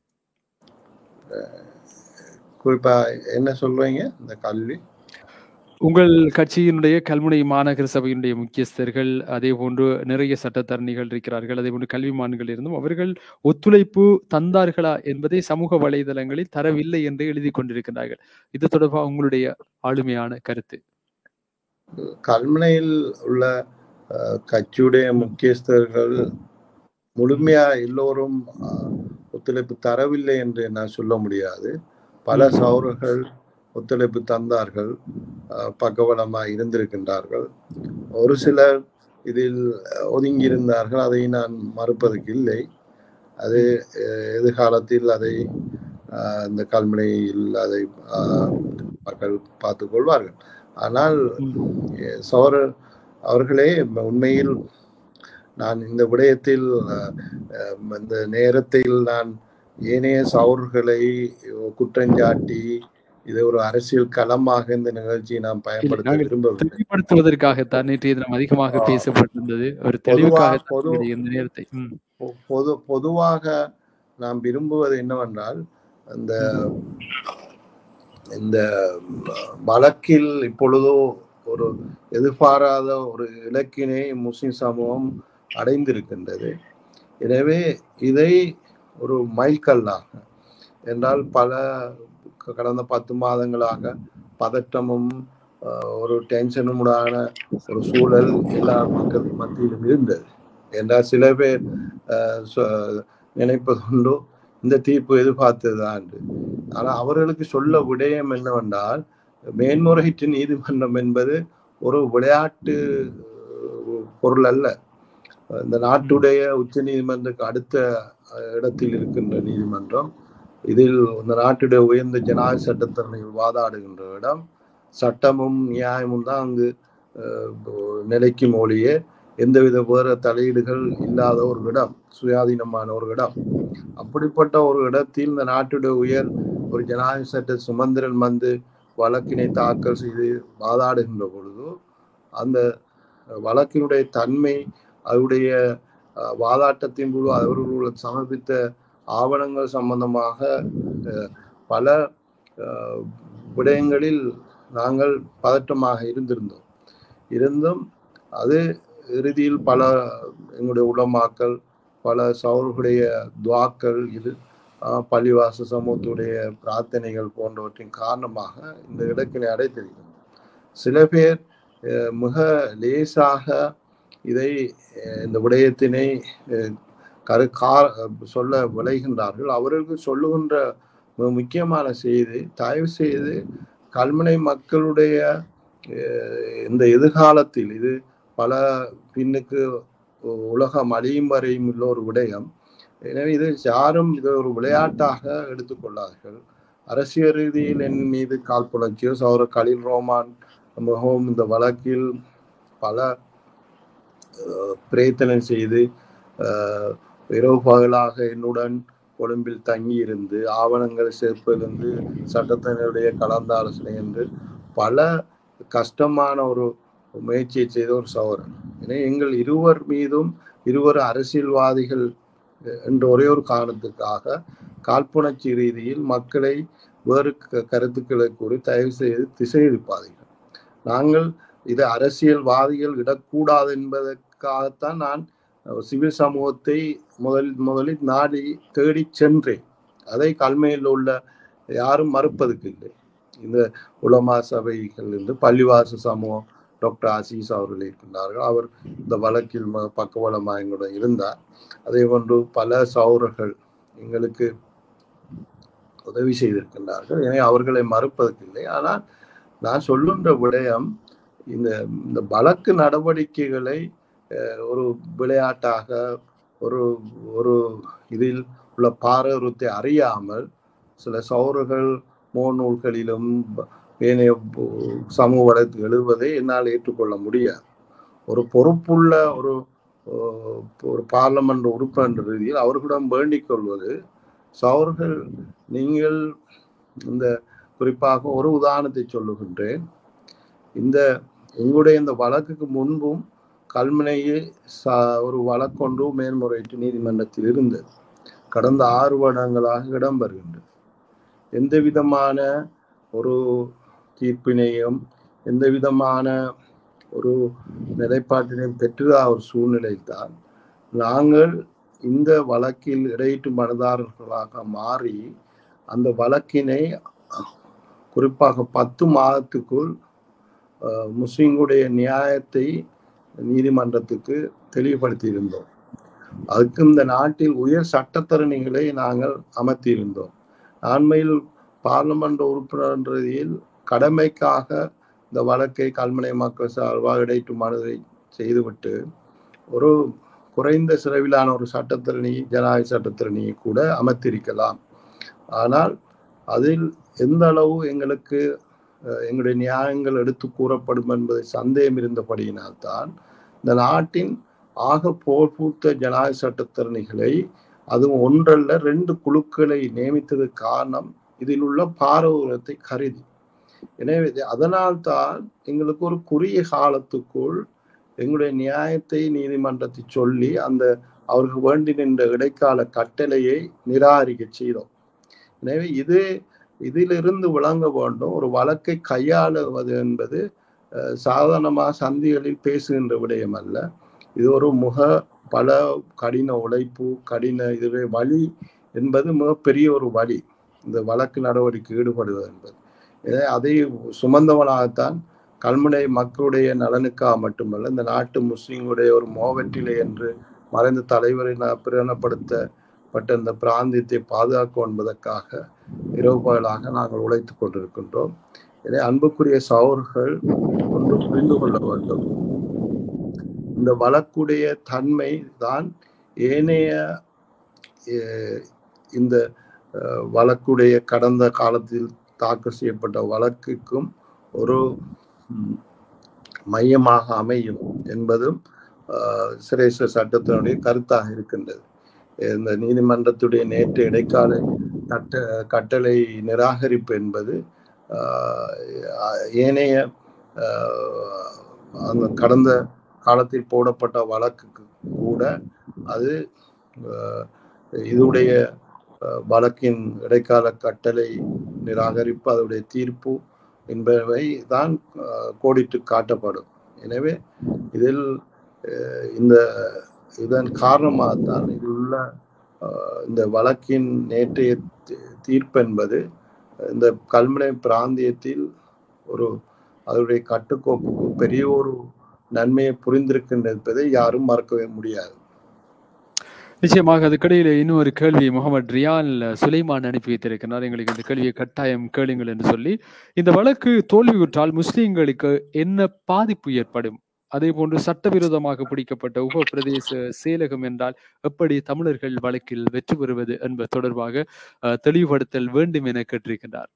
குறிப்பா என்ன சொல்லுவீங்க இந்த கல்வி உங்கள் கட்சியினுடைய கல்முனை மாநகர சபையினுடைய முக்கியஸ்தர்கள் அதே போன்று நிறைய சட்டத்தரணிகள் இருக்கிறார்கள் அதே போன்று கல்விமான்கள் இருந்தும் அவர்கள் ஒத்துழைப்பு தந்தார்களா என்பதை சமூக வலைதளங்களில் தரவில்லை என்று எழுதி கொண்டிருக்கிறார்கள் இது தொடர்பாக உங்களுடைய ஆளுமையான கருத்து கல்முனையில் உள்ள அஹ், கட்சியுடைய முக்கியஸ்தர்கள் முழுமையா எல்லோரும் அஹ், ஒத்துழைப்பு தரவில்லை என்று நான் சொல்ல முடியாது பல ம். சௌரர்கள் ஒத்துழைப்பு தந்தார்கள் அஹ், பக்கபலமாக இருந்திருக்கின்றார்கள் ஒரு சிலர் இதில் ஒதுங்கி இருந்தார்கள் அதை நான் மறுப்பதற்கு இல்லை அது அஹ், எதிர்காலத்தில் அதை அஹ், இந்த கல்முனையில் அதை அஹ், மக்கள் பார்த்துக் கொள்வார்கள் ஆனால் ம். சௌரர் அவர்களே உண்மையில் நான் இந்த விடயத்தில் அஹ், அஹ், இந்த நேரத்தில் நான் ஏனைய சௌர்களை குற்றஞ்சாட்டி இது ஒரு அரசியல் களமாக இந்த நிகழ்ச்சியை நாம் பயன்படுத்த நாங்கள் விரும்பவில்லை தெளிவுபடுத்துவதற்காகத்தான் நேற்றைய தினம் அதிகமாக ஆ. பேசப்பட்டிருந்தது ஒரு பொதுவா தெளிவுக்காக பொது இந்த நேரத்தை ம். பொ- பொது பொதுவாக நாம் விரும்புவது என்னவென்றால் இந்த இந்த வழக்கில் இப்பொழுதோ ஒரு எதிர்பாராத ஒரு இலக்கினை முஸ்லிம் சமூகம் அடைந்திருக்கின்றது எனவே இதை ஒரு மைல்கல்லாக என்றால் பல கடந்த பத்து மாதங்களாக பதட்டமும் அஹ், ஒரு டென்ஷனுமுடான ஒரு சூழல் எல்லா மக்கள் மத்தியிலும் இருந்தது என்றால் சில பேர் அஹ், சொ- நினைப்பது உண்டு இந்த தீர்ப்பு எதிர்பார்த்ததுதான் ஆனால் அவர்களுக்கு சொல்ல விடயம் என்னவென்றால் மேன்முறையீட்டு நீதிமன்றம் என்பது ஒரு விளையாட்டு அஹ், பொருள் அல்ல இந்த நாட்டுடைய உச்ச நீதிமன்றத்துக்கு அடுத்த அஹ், இடத்தில் இருக்கின்ற நீதிமன்றம் இதில் இந்த நாட்டுடைய உயர்ந்த ஜனநாயக சட்டத்தரணிகள் வாதாடுகின்ற இடம் சட்டமும் நியாயமும் தான் அங்கு அஹ், நிலைக்கும் ஒழிய எந்தவித வேற தலையீடுகள் இல்லாத ஒரு இடம் சுயாதீனமான ஒரு இடம் அப்படிப்பட்ட ஒரு இடத்தில் இந்த நாட்டுடைய உயர் ஒரு ஜனநாயக சட்ட சுமந்திரன் வந்து வழக்கினை தாக்கல் செய்து வாதாடுகின்ற பொழுது அந்த வழக்கினுடைய தன்மை அவருடைய அஹ், வாதாட்டத்தின் போது அவர்கள் சமர்ப்பித்த ஆவணங்கள் சம்பந்தமாக அஹ், பல அஹ், விடயங்களில் நாங்கள் பதற்றமாக இருந்திருந்தோம் இருந்தும் அது இறுதியில் பல எங்களுடைய உலமாக்கள் பல சௌர்களுடைய துவாக்கள் இது ஆஹ், பள்ளிவாச சமூகத்துடைய பிரார்த்தனைகள் போன்றவற்றின் காரணமாக இந்த இடக்கினை அடைத்திருக்கிறோம் சில பேர் அஹ், மிக லேசாக இதை அஹ், இந்த விடயத்தினை அஹ், கரு கா சொல்ல விளைகின்றார்கள் அவர்களுக்கு சொல்லுகின்ற மிக முக்கியமான செய்தி தயவு செய்து கல்முனை மக்களுடைய அஹ், இந்த எதிர்காலத்தில் இது பல பின்னுக்கு உ- உலகம் அழியும் வரையும் உள்ள ஒரு விடயம் எனவே இது யாரும் இதை ஒரு விளையாட்டாக எடுத்துக்கொள்ளார்கள் அரசியல் ரீதியில் என் மீது காழ்ப்புணர்ச்சியோ சௌர கலில் ரோமான் மிகவும் இந்த வழக்கில் பல அஹ், பிரயத்தனை செய்து அஹ், இரவு பகலாக என்னுடன் கொழும்பில் தங்கி இருந்து ஆவணங்கள் சேர்ப்பதிலிருந்து சட்டத்தினுடைய கலந்து ஆலோசனை என்று பல கஷ்டமான ஒரு முயற்சியை செய்த ஒரு சகோதரன் எனவே எங்கள் இருவர் மீதும் இருவர் அரசியல்வாதிகள் என்ற ஒரே ஒரு காரணத்துக்காக காழ்ப்புணர்ச்சி ரீதியில் மக்களை வேறு க- கருத்துக்களை கூறி தயவு செய்து திசையிருப்பாதீர்கள் நாங்கள் இது அரசியல்வாதிகள் இடக்கூடாது என்பதற்காகத்தான் நான் அஹ், சிவில் சமூகத்தை முதல் முதலில் நாடி தேடி சென்றேன் அதை கல்மையில் உள்ள யாரும் மறுப்பதற்கு இல்லை இந்த உலமா சபைகள் இருந்து பள்ளிவாச சமூகம் டாக்டர் ஆசீஸ் அவர்கள் இருக்கின்றார்கள் அவர் இந்த வழக்கில் ம- பக்கபலமாக எங்களுடன் இருந்தார் அதே போன்று பல சௌரர்கள் எங்களுக்கு உதவி செய்திருக்கின்றார்கள் எனவே அவர்களை மறுப்பதற்கில்லை ஆனால் நான் சொல்லுகின்ற விடயம் இந்த இந்த வழக்கு நடவடிக்கைகளை அஹ், ஒரு விளையாட்டாக ஒரு ஒரு இதில் உள்ள பாரதூரத்தை அறியாமல் சில சௌரர்கள் மோநூல்களிலும் ஏனைய பு- சமூக வளத்தில் எழுதுவதை என்னால் ஏற்றுக்கொள்ள முடியாது ஒரு பொறுப்புள்ள ஒரு அஹ், ஒரு பார்லமெண்ட் உறுப்பினர் ரீதியில் அவர்களிடம் வேண்டிக் கொள்வது சௌர்கள் நீங்கள் இந்த குறிப்பாக ஒரு உதாரணத்தை சொல்லுகின்றேன் இந்த எங்களுடைய இந்த வழக்குக்கு முன்பும் கல்முனையில் ச ஒரு வழக்கொன்று மேல்முறையீட்டு நீதிமன்றத்தில் இருந்தது கடந்த ஆறு வருடங்களாக இடம்பெறுகின்றது எந்த விதமான ஒரு தீர்ப்பினையும் எந்த விதமான ஒரு நிலைப்பாட்டினையும் பெற்றதா ஒரு சூழ்நிலைதான் நாங்கள் இந்த வழக்கில் இடையீட்டு மனதாரர்களாக மாறி அந்த வழக்கினை குறிப்பாக பத்து மாதத்துக்குள் அஹ், முஸ்லிம்களுடைய நியாயத்தை நீதிமன்றத்துக்கு தெளிவுபடுத்தி இருந்தோம் அதுக்கு இந்த நாட்டில் உயர் சட்டத்தரணிகளை நாங்கள் அமர்த்தியிருந்தோம் அண்மையில் பார்லமெண்ட் உறுப்பினர் என்ற ரீதியில் கடமைக்காக இந்த வழக்கை கல்முனை மக்கள் சார்பாக இடையிட்டு மனுவை செய்துவிட்டு ஒரு குறைந்த செலவிலான ஒரு சட்டத்திரணி ஜனநாயக சட்டத்திரணியை கூட அமர்த்தியிருக்கலாம் ஆனால் அதில் எந்த அளவு எங்களுக்கு அஹ், எங்களுடைய நியாயங்கள் எடுத்து கூறப்படும் என்பதை சந்தேகம் இருந்தபடியினால்தான் இந்த நாட்டின் ஆக போர் பூத்த ஜனநாயக சட்டத்திறனிகளை அதுவும் ஒன்றல்ல ரெண்டு குழுக்களை நியமித்ததுக்கு காரணம் இதில் உள்ள பாரதூரத்தை கருதி எனவே அதனால்தான் எங்களுக்கு ஒரு குறுகிய காலத்துக்குள் எங்களுடைய நியாயத்தை நீதிமன்றத்தை சொல்லி அந்த அவருக்கு வேண்டி நின்ற இடைக்கால கட்டளையை நிராகரிக்க செய்தோம் எனவே இது இதிலிருந்து விளங்க வேண்டும் ஒரு வழக்கை கையாளுவது என்பது அஹ், சாதாரணமாக சந்திகளில் பேசுகின்ற விடயம் அல்ல இது ஒரு முக பல கடின உழைப்பு கடின இதுவே வழி என்பது மிகப்பெரிய ஒரு வழி இந்த வழக்கு நடவடிக்கை ஈடுபடுவது என்பது எனவே அதை சுமந்தவனாகத்தான் கல்முனை மக்களுடைய நலனுக்காக மட்டுமல்ல இந்த நாட்டு முஸ்லிம்களுடைய ஒரு மோவற்றிலே என்று மறைந்த தலைவரை நான் பிரகடனப்படுத்தப்பட்ட இந்த பிராந்தியத்தை பாதுகாக்கும் என்பதற்காக இரவு பகலாக நாங்கள் உழைத்துக் கொண்டிருக்கின்றோம் எனவே அன்புக்குரிய சௌர்கள் ஒன்று புரிந்து கொள்ள வேண்டும் இந்த வழக்குடைய தன்மை தான் ஏனைய அஹ், இந்த அஹ், வழக்குடைய கடந்த காலத்தில் தாக்கல் செய்யப்பட்ட வழக்குக்கும் ஒரு ம், மையமாக அமையும் என்பதும் அஹ், சிரேஷ்ட சட்டத்தினுடைய கருத்தாக இருக்கின்றது இந்த நீதிமன்றத்துடைய நேற்று இடைக்கால கட்ட கட்டளை நிராகரிப்பு என்பது ஆஹ், ஏனைய ஆஹ், அந்த கடந்த காலத்தில் போடப்பட்ட வழக்குக்கு கூட அது ஆஹ், இதுடைய ஆஹ், வழக்கின் இடைக்கால கட்டளை நிராகரிப்பு அதனுடைய தீர்ப்பு என்பவை தான் ஆஹ், கோடிட்டு காட்டப்படும் எனவே இதில் ஆஹ், இந்த இதன் காரணமாகத்தான் இதில் உள்ள ஆஹ், இந்த வழக்கின் நேற்றைய தீ- தீர்ப்பு என்பது இந்த கல்முனை பிராந்தியத்தில் ஒரு அதனுடைய கட்டுக்கோப்புக்கு பெரிய ஒரு நன்மையை புரிந்திருக்கின்றது என்பதை யாரும் மறக்கவே முடியாது நிச்சயமாக அதுக்கடையில் இன்னும் ஒரு கேள்வி முகமது ரியால் சுலைமான் அனுப்பி வைத்திருக்கிறார் எங்களுக்கு இந்த கேள்வியை கட்டாயம் கேளுங்கள் என்று சொல்லி இந்த வழக்கு தோல்வியுற்றால் முஸ்லிம்களுக்கு என்ன பாதிப்பு ஏற்படும் அதே போன்று சட்டவிரோதமாக பிடிக்கப்பட்ட உப பிரதேச செயலகம் என்றால் எப்படி தமிழர்கள் வழக்கில் வெற்றி பெறுவது என்பது தொடர்பாக அஹ், தெளிவுபடுத்தல் வேண்டும் என கேட்டிருக்கின்றார்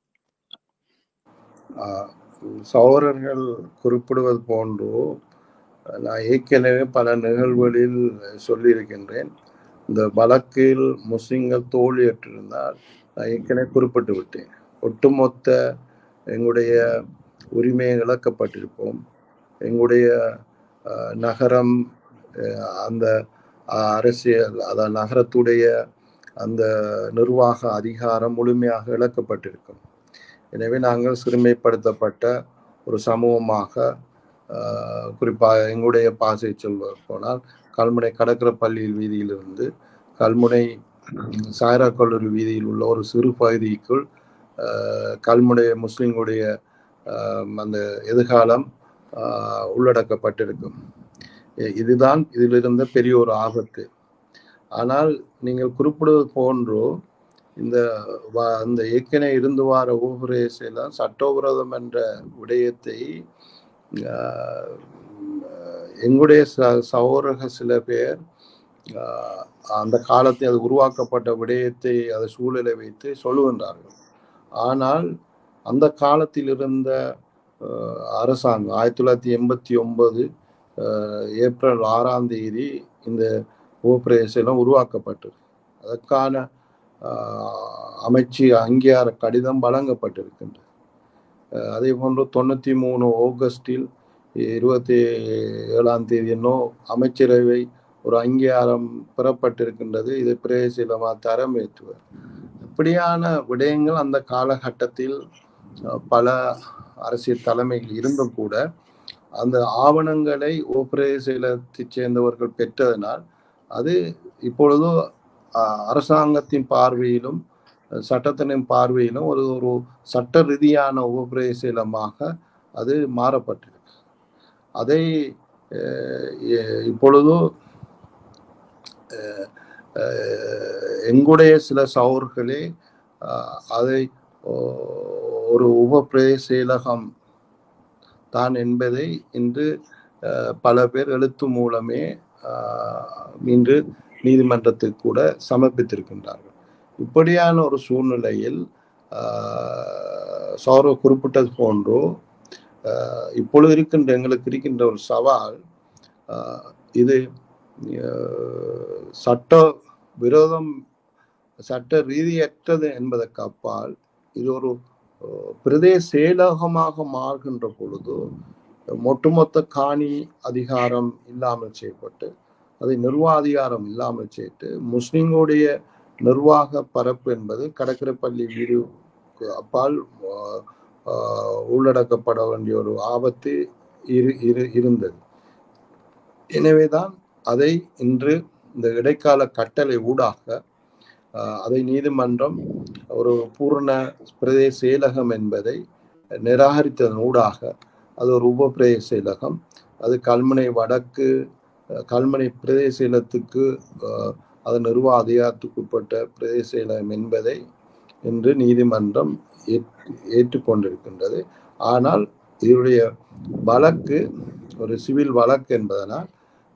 ஆஹ் சகோதரர்கள் குறிப்பிடுவது போன்று நான் ஏற்கனவே பல நிகழ்வுகளில் சொல்லியிருக்கின்றேன் இந்த வழக்கில் முஸ்லிம்கள் தோல்வியற்றிருந்தால் நான் ஏற்கனவே குறிப்பிட்டு விட்டேன் ஒட்டுமொத்த எங்களுடைய உரிமையை இழக்கப்பட்டிருப்போம் எங்களுடைய ஆஹ், நகரம் ஆஹ், அந்த ஆஹ், அரசியல் அதாவது நகரத்துடைய அந்த நிர்வாக அதிகாரம் முழுமையாக இழக்கப்பட்டிருக்கும் எனவே நாங்கள் சிறுமைப்படுத்தப்பட்ட ஒரு சமூகமாக ஆஹ், குறிப்பாக எங்களுடைய பாசை சொல்வது போனால் கல்முனை கடற்கரை பள்ளியில் வீதியிலிருந்து கல்முனை சாயரா கல்லூரி வீதியில் உள்ள ஒரு சிறு பகுதிக்குள் ஆஹ், கல்முனை முஸ்லிம்களுடைய ஆஹ், அந்த எதிர்காலம் ஆஹ், உள்ளடக்கப்பட்டிருக்கும் இ- இதுதான் இதிலிருந்த பெரிய ஒரு ஆபத்து ஆனால் நீங்கள் குறிப்பிடுவது போன்று இந்த வ- அந்த ஏற்கனவே இருந்து வார ஊபரேசெல்லாம் சட்டவிரோதம் என்ற விடயத்தை ஆஹ், எங்களுடைய ச சகோதரர்கள் சில பேர் ஆஹ், அந்த காலத்தில் அது உருவாக்கப்பட்ட விடயத்தை அதை சூழலை வைத்து சொல்லுகின்றார்கள் ஆனால் அந்த காலத்தில் இருந்த ஆஹ், அரசாங்கம் ஆயிரத்தி தொள்ளாயிரத்தி எண்பத்தி ஒன்பது ஏப்ரல் ஆறாம் தேதி இந்த ஊபரேசெல்லாம் உருவாக்கப்பட்டது அதற்கான ஆஹ், அமைச்சு அங்கீகார கடிதம் வழங்கப்பட்டிருக்கின்றது அஹ் அதே போன்று தொண்ணூற்றி மூணு ஆகஸ்டில் இருபத்தி ஏழாம் தேதி என்னோ அமைச்சரவை ஒரு அங்கீகாரம் பெறப்பட்டிருக்கின்றது இது பிரேசிலமாக தரமேற்றுவர் இப்படியான விடயங்கள் அந்த காலகட்டத்தில் அஹ், பல அரசியல் தலைமைகள் இருந்தும் கூட அந்த ஆவணங்களை ஓபிரேசிலத்தைச் சேர்ந்தவர்கள் பெற்றதனால் அது இப்பொழுது அஹ், அரசாங்கத்தின் பார்வையிலும் அஹ், சட்டத்தின் பார்வையிலும் ஒரு ஒரு சட்ட ரீதியான உபபிரேசலமாக அது மாறப்பட்டிருக்கு அதை அஹ், எ- இப்பொழுது அஹ், அஹ், எங்களுடைய சில சகோதர்களே அஹ், அதை ஓ- ஒரு உபபிரேசலகம் தான் என்பதை இன்று அஹ், பல பேர் எழுத்து மூலமே அஹ், இன்று நீதிமன்றத்துக்கு கூட சமர்ப்பித்திருக்கின்றார்கள் இப்படியான ஒரு சூழ்நிலையில் ஆஹ், சௌரவ் குறிப்பிட்டது போன்றோ ஆஹ், இப்பொழுது இருக்கின்ற எங்களுக்கு இருக்கின்ற ஒரு சவால் ஆஹ், இது ஆஹ், சட்ட விரோதம் சட்ட ரீதியற்றது என்பதற்கு அப்பால் இது ஒரு ஆஹ், பிரதேச செயலகமாக மாறுகின்ற பொழுது ஒட்டுமொத்த காணி அதிகாரம் இல்லாமல் செய்யப்பட்டு அதை நிர்வாக அதிகாரம் இல்லாமல் செய்து முஸ்லிம்களுடைய நிர்வாக பரப்பு என்பது கடற்கரைப்பள்ளி வீடுக்கு அப்பால் ஆஹ், ஆஹ், உள்ளடக்கப்பட வேண்டிய ஒரு ஆபத்து இரு இரு இருந்தது எனவேதான் அதை இன்று இந்த இடைக்கால கட்டளை ஊடாக ஆஹ், அதை நீதிமன்றம் ஒரு பூரண பிரதேச செயலகம் என்பதை நிராகரித்ததன் ஊடாக அது ஒரு உப பிரதேச செயலகம் அது கல்முனை வடக்கு அஹ், கல்முனை பிரதேச செயலத்துக்கு ஆஹ், அதன் நிர்வாக அதிகாரத்துக்குட்பட்ட பிரதேச செயலகம் என்பதை இன்று நீதிமன்றம் ஏற்று- ஏற்றுக்கொண்டிருக்கின்றது ஆனால் இதனுடைய வழக்கு ஒரு சிவில் வழக்கு என்பதனால்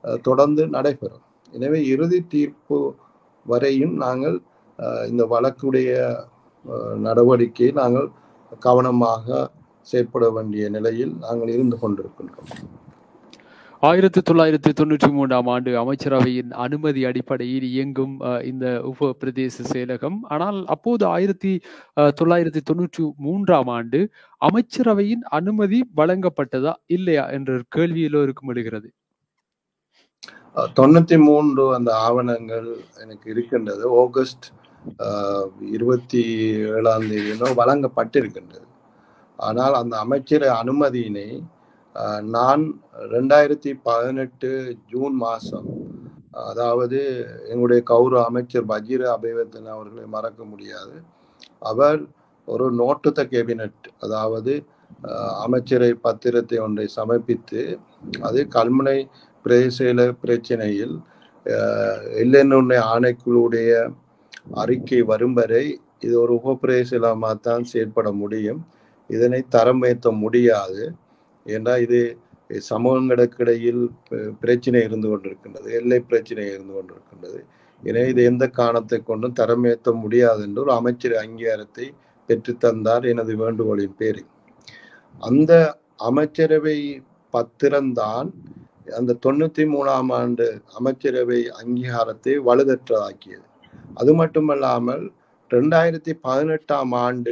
அஹ், தொடர்ந்து நடைபெறும் எனவே இறுதி தீர்ப்பு வரையும் நாங்கள் அஹ், இந்த வழக்குடைய அஹ், நடவடிக்கையை நாங்கள் கவனமாக செயற்பட வேண்டிய நிலையில் நாங்கள் இருந்து கொண்டிருக்கின்றோம் ஆயிரத்தி தொள்ளாயிரத்தி தொண்ணூற்றி மூன்றாம் ஆண்டு அமைச்சரவையின் அனுமதி அடிப்படையில் இயங்கும் அஹ், இந்த உப பிரதேச செயலகம் ஆனால் அப்போது ஆயிரத்தி அஹ், தொள்ளாயிரத்தி தொண்ணூற்றி மூன்றாம் ஆண்டு அமைச்சரவையின் அனுமதி வழங்கப்பட்டதா இல்லையா என்ற ஒரு கேள்வி எல்லோருக்கும் எழுகிறது அஹ், தொண்ணூத்தி மூன்று அந்த ஆவணங்கள் எனக்கு இருக்கின்றது ஆகஸ்ட் அஹ், இருபத்தி ஏழாம் தேதி வழங்கப்பட்டிருக்கின்றது ஆனால் அந்த அமைச்சர் அனுமதியினை அஹ், நான் ரெண்டாயிரத்தி பதினெட்டு ஜூன் மாதம் அதாவது எங்களுடைய கௌரவ அமைச்சர் பஜீர அபேவர்தன் அவர்களை மறக்க முடியாது அவர் ஒரு நோட்டுத்த கேபினட் அதாவது அஹ், அமைச்சரை பத்திரத்தை ஒன்றை சமர்ப்பித்து அது கல்முனை பிரதேச பிரச்சனையில் எல்என்னுடைய ஆணைக்குழுடைய அறிக்கை வரும் வரை இது ஒரு உபப்பிரதேசமாக தான் செயற்பட முடியும் இதனை தரம் ஏற்ற முடியாது ஏன்னா இது சமூகங்களுக்கிடையில் ப- பிரச்சனை இருந்து கொண்டிருக்கின்றது எல்லை பிரச்சனை இருந்து கொண்டிருக்கின்றது எனவே இது எந்த காரணத்தை கொண்டும் தரமேற்ற முடியாது என்று ஒரு அமைச்சர் அங்கீகாரத்தை பெற்றுத்தந்தார் எனது வேண்டுகோளின் பேரில் அந்த அமைச்சரவை பத்திரம்தான் அந்த தொண்ணூத்தி மூணாம் ஆண்டு அமைச்சரவை அங்கீகாரத்தை வலுதற்றதாக்கியது அது மட்டுமல்லாமல் ரெண்டாயிரத்தி பதினெட்டாம் ஆண்டு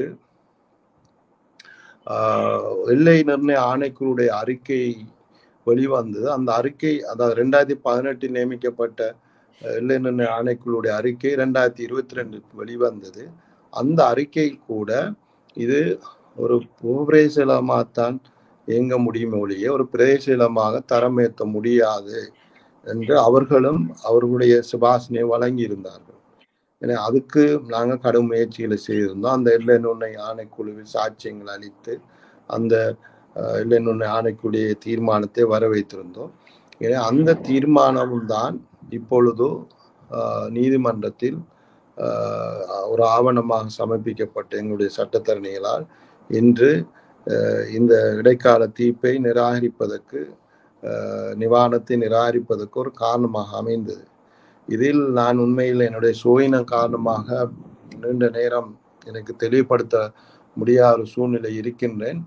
ஆஹ், எல்லை நிர்ணய ஆணைக்குழுடைய அறிக்கை வெளிவந்தது அந்த அறிக்கை அதாவது ரெண்டாயிரத்தி பதினெட்டில் நியமிக்கப்பட்ட அஹ், எல்லை நிர்ணய ஆணைக்குழுடைய அறிக்கை ரெண்டாயிரத்தி இருபத்தி ரெண்டுக்கு வெளிவந்தது அந்த அறிக்கை கூட இது ஒரு பிரதேசமாகத்தான் இயங்க முடியுமே ஒழிய ஒரு பிரதேசமாக தரமேற்ற முடியாது என்று அவர்களும் அவர்களுடைய சுபாஷினை வழங்கி இருந்தார்கள் எனவே அதுக்கு நாங்கள் கடும் முயற்சிகளை செய்திருந்தோம் அந்த எல்லை நுண்ணை ஆணைக்குழுவில் சாட்சியங்கள் அளித்து அந்த அஹ், எல்லை நுண்ணை ஆணைக்குழுடைய தீர்மானத்தை வர வைத்திருந்தோம் எனவே அந்த தீர்மானமும் தான் இப்பொழுது அஹ், நீதிமன்றத்தில் அஹ், ஒரு ஆவணமாக சமர்ப்பிக்கப்பட்ட எங்களுடைய சட்டத்தரணிகளால் இன்று அஹ், இந்த இடைக்கால தீர்ப்பை நிராகரிப்பதற்கு அஹ், நிவாரணத்தை நிராகரிப்பதற்கு ஒரு காரணமாக அமைந்தது இதில் நான் உண்மையில் என்னுடைய சுயினம் காரணமாக நீண்ட நேரம் எனக்கு தெளிவுபடுத்த முடியாத ஒரு சூழ்நிலை இருக்கின்றேன்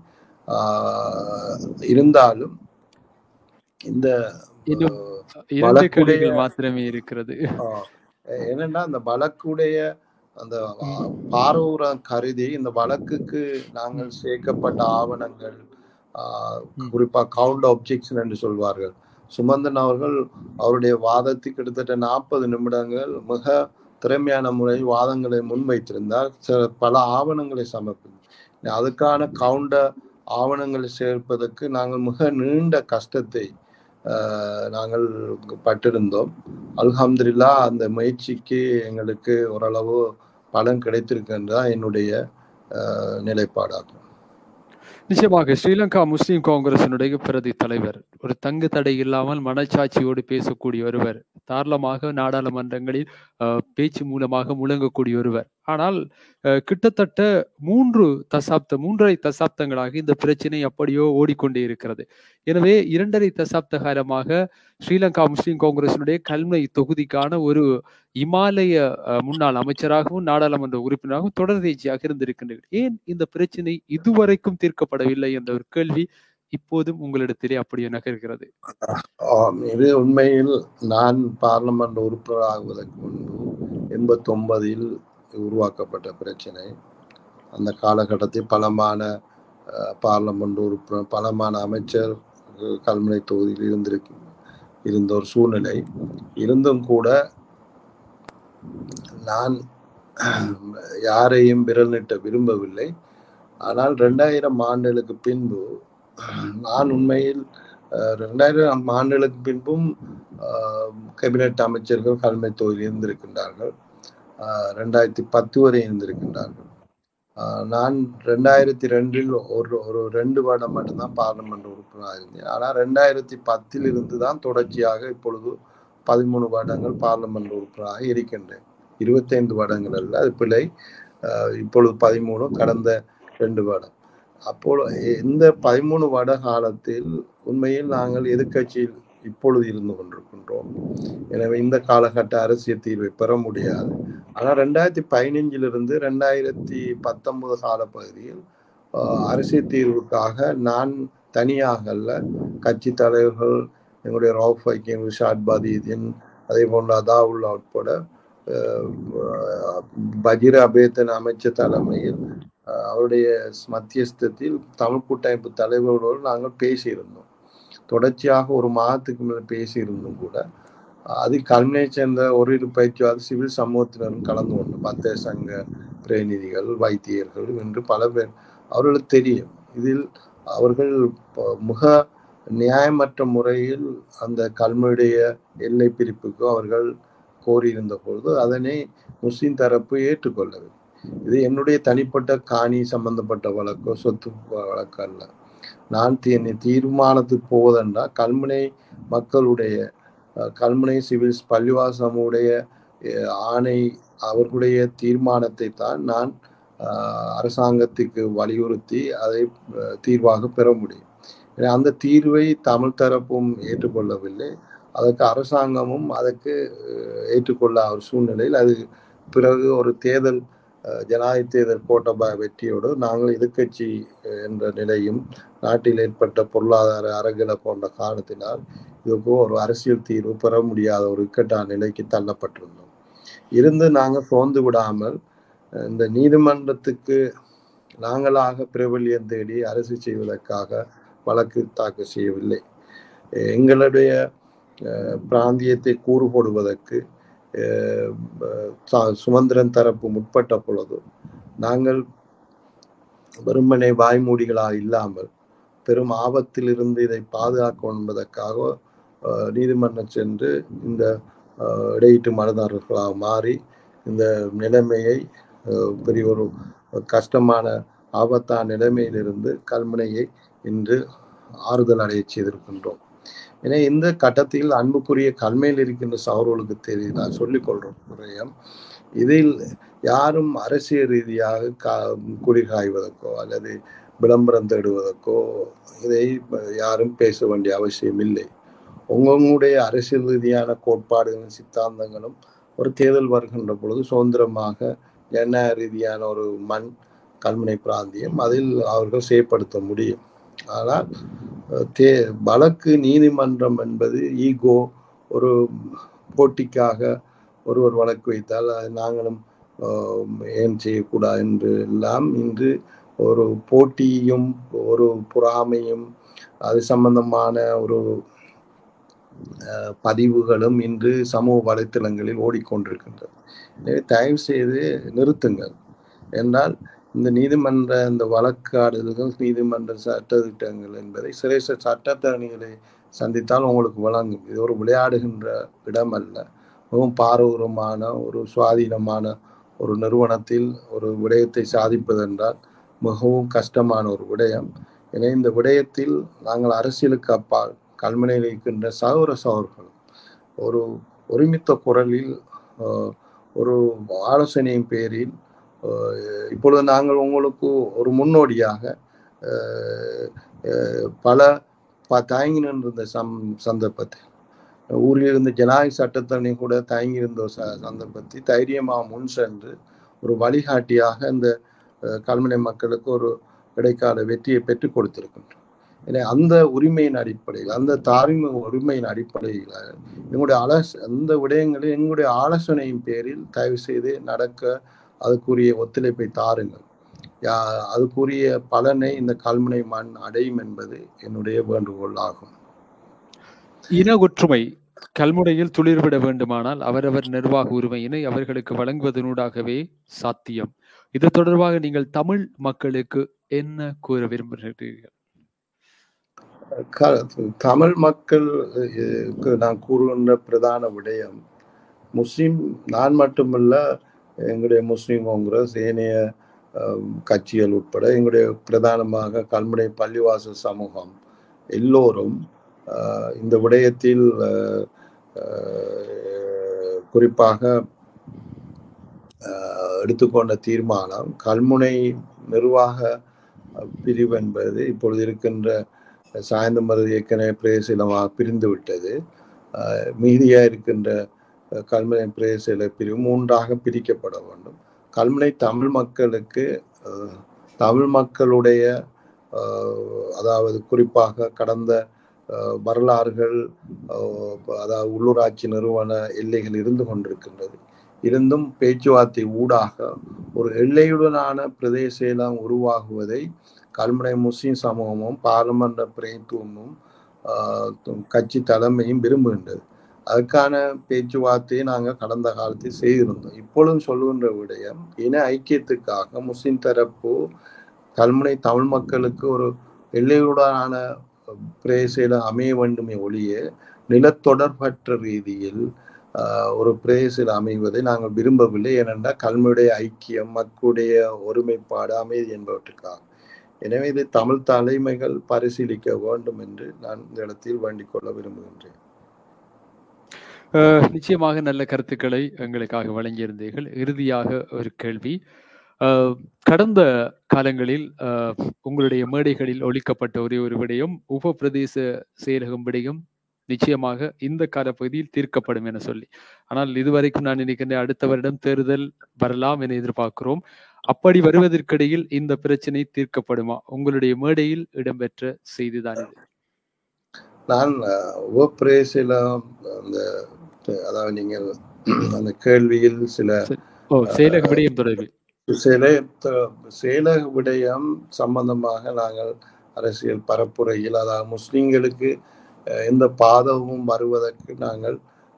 ஆஹ் இருந்தாலும் இந்த இன்னும் அஹ், இரண்டு வழக்குடைய- கேள்விகள் மாத்திரமே இருக்கிறது ஆஹ், என்னன்னா அந்த வழக்குடைய அந்த ஆஹ், பாரூரம் கருதி இந்த வழக்குக்கு நாங்கள் சேர்க்கப்பட்ட ஆவணங்கள் ஆஹ், ம். குறிப்பா கவுண்ட் ஆப்ஜெக்ஷன் என்று சொல்வார்கள் சுமந்தன் அவர்கள் அவருடைய வாதத்துக்கு கிட்டத்தட்ட நாற்பது நிமிடங்கள் மிக திறமையான முறையில் வாதங்களை முன்வைத்திருந்தார் சில- பல ஆவணங்களை சமர்ப்பி அதுக்கான கவுண்ட ஆவணங்களை சேர்ப்பதற்கு நாங்கள் மிக நீண்ட கஷ்டத்தை ஆஹ், நாங்கள் பட்டிருந்தோம் அல்ஹம்துலில்லா அந்த முயற்சிக்கு எங்களுக்கு ஓரளவு பலன் கிடைத்திருக்கின்றதான் என்னுடைய ஆஹ், நிலைப்பாடாகும் நிச்சயமாக ஸ்ரீலங்கா முஸ்லிம் காங்கிரசினுடைய பிரதி தலைவர் ஒரு தங்கு தடை இல்லாமல் மனச்சாட்சியோடு பேசக்கூடிய ஒருவர் தாராளமாக நாடாளுமன்றங்களில் அஹ், பேச்சு மூலமாக முழங்கக்கூடிய ஒருவர் ஆனால் அஹ், கிட்டத்தட்ட மூன்று தசாப்த மூன்றரை தசாப்தங்களாக இந்த பிரச்சனை அப்படியோ ஓடிக்கொண்டே இருக்கிறது எனவே இரண்டரை தசாப்த காலமாக ஸ்ரீலங்கா முஸ்லிம் காங்கிரசினுடைய கல்மை தொகுதிக்கான ஒரு இமாலய அஹ், முன்னாள் அமைச்சராகவும் நாடாளுமன்ற உறுப்பினராகவும் தொடர்ந்தேச்சியாக இருந்திருக்கின்றனர் ஏன் இந்த பிரச்சனை இதுவரைக்கும் தீர்க்கப்படவில்லை என்ற ஒரு கேள்வி இப்போதும் உங்களிடத்திலே அப்படியே நகர்கிறது ஆம், இது உண்மையில் நான் பார்லமெண்ட் உறுப்பினராகுவதற்கு முன்பு எண்பத்தி ஒன்பதில் உருவாக்கப்பட்ட பிரச்சனை அந்த காலகட்டத்தில் பலமான அஹ், பார்லமெண்ட் உறுப்பினர் பலமான அமைச்சர் அஹ், கல்முனை தொகுதியில் இருந்திருக்கு இருந்த ஒரு சூழ்நிலை இருந்தும் கூட நான் யாரையும் விரல் நீட்ட விரும்பவில்லை ஆனால் ரெண்டாயிரம் ஆண்டுகளுக்கு பின்பு நான் உண்மையில் அஹ், ரெண்டாயிரம் ஆண்டுகளுக்கு பின்பும் அஹ், கேபினட் அமைச்சர்கள் கல்மை தொகுதியில் இருந்திருக்கின்றார்கள் அஹ், ரெண்டாயிரத்தி பத்து வரை இருந்திருக்கின்றார்கள் அஹ், நான் ரெண்டாயிரத்தி ரெண்டில் ஒரு ஒரு ரெண்டு வருடம் மட்டும்தான் பார்லமெண்ட் உறுப்பினராக இருந்தேன் ஆனால் ரெண்டாயிரத்தி பத்தில் இருந்து தான் தொடர்ச்சியாக இப்பொழுது பதிமூணு வருடங்கள் பார்லமெண்ட் உறுப்பினராக இருக்கின்றேன் இருபத்தைந்து வருடங்கள் அல்ல அது பிள்ளை அஹ், இப்பொழுது பதிமூணு கடந்த ரெண்டு வருடம் அப்போ இந்த பதிமூணு வருட காலத்தில் உண்மையில் நாங்கள் எதிர்க்கட்சியில் இப்பொழுது இருந்து கொண்டிருக்கின்றோம் எனவே இந்த காலகட்ட அரசியல் தீர்வை பெற முடியாது ஆனால் ரெண்டாயிரத்தி பதினைஞ்சிலிருந்து ரெண்டாயிரத்தி பத்தொன்பது காலப்பகுதியில் ஆஹ், அரசியல் தீர்வுக்காக நான் தனியாக அல்ல கட்சி தலைவர்கள் எங்களுடைய ரவுஃப் ஐக்கியம் ரிஷாட் பதீதின் அதே போன்ற அதாவுல்லா உட்பட ஆஹ், பஜிர அபேத்தன் அமைச்சர் தலைமையில் ஆஹ், அவருடைய மத்தியஸ்தத்தில் தமிழ் கூட்டமைப்பு தலைவர்களோடு நாங்கள் பேசியிருந்தோம் தொடர்ச்சியாக ஒரு மாதத்துக்கு மேல் பேசியிருந்தும் கூட அதில் கல்வியை சேர்ந்த ஒரு இரு பயிற்சியாளர் சிவில் சமூகத்தினரும் கலந்து கொண்டு பத்தே சங்க பிரதிநிதிகள் வைத்தியர்கள் என்று பல பேர் அவர்களுக்கு தெரியும் இதில் அவர்கள் ப- மிக நியாயமற்ற முறையில் அந்த கல்வியுடைய எல்லை பிரிப்புக்கு அவர்கள் கோரியிருந்த பொழுது அதனை முஸ்லிம் தரப்பு ஏற்றுக்கொள்ளவில்லை இது என்னுடைய தனிப்பட்ட காணி சம்பந்தப்பட்ட வழக்கோ சொத்து வழக்கு அல்ல நான் தீ- தீர்மானத்துக்கு போவதென்றால் கல்முனை மக்களுடைய அஹ், கல்முனை சிவில் பள்ளிவாசமுடைய அஹ், ஆணை அவர்களுடைய தீர்மானத்தை தான் நான் அஹ், அரசாங்கத்துக்கு வலியுறுத்தி அதை அஹ், தீர்வாக பெற முடியும் ஏன்னா, அந்த தீர்வை தமிழ் தரப்பும் ஏற்றுக்கொள்ளவில்லை அதற்கு அரசாங்கமும் அதற்கு அஹ், ஏற்றுக்கொள்ள ஒரு சூழ்நிலையில் அது பிறகு ஒரு தேர்தல் அஹ், ஜனாதிபதி தேர்தல் கோட்டபாய வெற்றியோடு நாங்கள் எதிர்க்கட்சி அஹ், என்ற நிலையும் நாட்டில் ஏற்பட்ட பொருளாதார அரங்கில போன்ற காரணத்தினால் இதுக்கு ஒரு அரசியல் தீர்வு பெற முடியாத ஒரு இக்கட்டான நிலைக்கு தள்ளப்பட்டிருந்தோம் இருந்து நாங்கள் சோர்ந்து விடாமல் அஹ், இந்த நீதிமன்றத்துக்கு நாங்களாக பிரபல்யம் தேடி அரசு செய்வதற்காக வழக்கு தாக்கல் செய்யவில்லை அஹ் எங்களுடைய அஹ், பிராந்தியத்தை கூறு போடுவதற்கு அஹ், ச- சுமந்திரன் தரப்பு முற்பட்ட பொழுது நாங்கள் வெறுமனே வாய்மூடிகளாக இல்லாமல் பெரும் ஆபத்திலிருந்து இதை பாதுகாக்க என்பதற்காக அஹ், நீதிமன்றம் சென்று இந்த அஹ், இடையீட்டு மனுதாரர்களாக மாறி இந்த நிலைமையை அஹ், பெரிய ஒரு கஷ்டமான ஆபத்தான நிலைமையிலிருந்து கல்முனையை இன்று ஆறுதல் அடைய செய்திருக்கின்றோம் ஏன்னா இந்த கட்டத்தில் அன்புக்குரிய கல்மையில் இருக்கின்ற சகோதரர்களுக்கு தெரியும் நான் சொல்லிக் கொள்றேன் விடயம் இதில் யாரும் அரசியல் ரீதியாக கா குடிகாய்வதற்கோ அல்லது விளம்பரம் தேடுவதற்கோ இதை யாரும் பேச வேண்டிய அவசியம் இல்லை உங்களுடைய அரசியல் ரீதியான கோட்பாடுகளும் சித்தாந்தங்களும் ஒரு தேர்தல் வருகின்ற பொழுது சுதந்திரமாக ஜனநாயக ரீதியான ஒரு மண் கல்முனை பிராந்தியம் அதில் அவர்கள் செயற்படுத்த முடியும் ஆனால் அஹ், தே வழக்கு நீதிமன்றம் என்பது ஈகோ ஒரு போட்டிக்காக ஒருவர் வழக்கு வைத்தால் அது நாங்களும் ஆஹ், ஏன் செய்யக்கூடாது என்று எல்லாம் இன்று ஒரு போட்டியும் ஒரு பொறாமையும் அது சம்பந்தமான ஒரு அஹ், பதிவுகளும் இன்று சமூக வலைத்தளங்களில் ஓடிக்கொண்டிருக்கின்றது எனவே தயவு செய்து நிறுத்துங்கள் என்றால் இந்த நீதிமன்ற இந்த வழக்காடுதல்கள் நீதிமன்ற சட்டத்திட்டங்கள் என்பதை சிரேஷ்ட சட்டத்தரணிகளை சந்தித்தால் உங்களுக்கு வழங்கும் இது ஒரு விளையாடுகின்ற இடம் அல்ல மிகவும் பாரதூரமான ஒரு சுவாதீனமான ஒரு நிறுவனத்தில் ஒரு விடயத்தை சாதிப்பதென்றால் மிகவும் கஷ்டமான ஒரு விடயம் எனவே இந்த விடயத்தில் நாங்கள் அரசியலுக்கு அப்பால் கல்முனையில் இருக்கின்ற சகோர சகோதரர்கள் ஒரு ஒருமித்த குரலில் ஆஹ், ஒரு ஆலோசனையின் பேரில் ஆஹ், இப்பொழுது நாங்கள் உங்களுக்கு ஒரு முன்னோடியாக ஆஹ், ஆஹ், பல ப- தயங்கி நின்றிருந்த சம் சந்தர்ப்பத்தில் ஊரில் இருந்த ஜனநாயக சட்டத்தரணி கூட தயங்கி இருந்த ஒரு ச- சந்தர்ப்பத்தில் தைரியமாக முன் சென்று ஒரு வழிகாட்டியாக இந்த அஹ், கல்முனை மக்களுக்கு ஒரு இடைக்கால வெற்றியை பெற்றுக் கொடுத்திருக்கின்றோம் எனவே அந்த உரிமையின் அடிப்படையில் அந்த தார்மீக உரிமையின் அடிப்படையில் எங்களுடைய ஆலோச அந்த விடயங்களில் எங்களுடைய ஆலோசனையின் பேரில் தயவு செய்து நடக்க அதுக்குரிய ஒத்துழைப்பை தாருங்கள் யா அதுக்குரிய பலனை இந்த கல்முனை மண் அடையும் என்பது என்னுடைய வேண்டுகோள் ஆகும் இன ஒற்றுமை கல்முனையில் துளிர்விட வேண்டுமானால் அவரவர் நிர்வாக உரிமையினை அவர்களுக்கு வழங்குவதனூடாகவே சாத்தியம் இது தொடர்பாக நீங்கள் தமிழ் மக்களுக்கு என்ன கூற விரும்புகிறீர்கள் க- தமிழ் மக்களுக்கு நான் கூறுகின்ற பிரதான விடயம் முஸ்லிம் நான் மட்டுமல்ல எங்களுடைய முஸ்லிம் காங்கிரஸ் ஏனைய அஹ், கட்சிகள் உட்பட எங்களுடைய பிரதானமாக கல்முனை பள்ளிவாசல் சமூகம் எல்லோரும் அஹ், இந்த விடயத்தில் அஹ், அஹ், குறிப்பாக அஹ், எடுத்துக்கொண்ட தீர்மானம் கல்முனை நிர்வாக பிரிவு என்பது இப்பொழுது இருக்கின்ற சாய்ந்த மருது ஏற்கனவே பிரேசிலமாக பிரிந்து விட்டது அஹ், மீதியா இருக்கின்ற அஹ், கல்முனை பிரேசில பிரிவு மூன்றாக பிரிக்கப்பட வேண்டும் கல்முனை தமிழ் மக்களுக்கு அஹ், தமிழ் மக்களுடைய அஹ், அதாவது குறிப்பாக கடந்த அஹ், வரலாறுகள் அஹ், அதாவது உள்ளூராட்சி நிறுவன எல்லைகள் இருந்து கொண்டிருக்கின்றது இருந்தும் பேச்சுவார்த்தை ஊடாக ஒரு எல்லையுடனான பிரதேச எல்லாம் உருவாகுவதை கல்முனை முஸ்லிம் சமூகமும் பாராளுமன்ற பிரதித்துவமும் ஆஹ், கட்சி தலைமையும் விரும்புகின்றது அதுக்கான பேச்சுவார்த்தையை நாங்கள் கடந்த காலத்தில் செய்திருந்தோம் இப்பொழுதும் சொல்லுகின்ற விடயம் இன ஐக்கியத்துக்காக முஸ்லிம் தரப்பு கல்முனை தமிழ் மக்களுக்கு ஒரு எல்லையுடனான பிரேசில அமைய வேண்டுமே ஒழிய நிலத்தொடர்பற்ற ரீதியில் ஆஹ், ஒரு பிரேசில் அமைவதை நாங்கள் விரும்பவில்லை ஏனென்றால் கல்முடைய ஐக்கியம் மக்களுடைய ஒருமைப்பாடு அமைதி என்பவற்றுக்காக எனவே இதை தமிழ் தலைமைகள் பரிசீலிக்க வேண்டும் என்று நான் இந்த இடத்தில் வேண்டிக் கொள்ள விரும்புகின்றேன் அஹ், நிச்சயமாக நல்ல கருத்துக்களை எங்களுக்காக வழங்கியிருந்தீர்கள் இறுதியாக ஒரு கேள்வி அஹ், கடந்த காலங்களில் அஹ், உங்களுடைய மேடைகளில் ஒழிக்கப்பட்ட ஒரே ஒரு விடயம் உப பிரதேச செயலகம் விடயம் நிச்சயமாக இந்த காலப்பகுதியில் தீர்க்கப்படும் என சொல்லி ஆனால் இதுவரைக்கும் நான் நினைக்கின்றேன் அடுத்த வருடம் தேர்தல் வரலாம் என எதிர்பார்க்கிறோம் அப்படி வருவதற்கிடையில் இந்த பிரச்சனை தீர்க்கப்படுமா உங்களுடைய மேடையில் இடம்பெற்ற செய்திதான் இது நான் உபப்பிரேசில அந்த அதாவது நீங்கள் அந்த கேள்வியில் சில ஓ செயலக விடயம் தொடர்பில் சில செயலக விடயம் சம்பந்தமாக நாங்கள் அரசியல் பரப்புரையில் அதாவது முஸ்லிம்களுக்கு அஹ், எந்த பாதகமும் வருவதற்கு நாங்கள்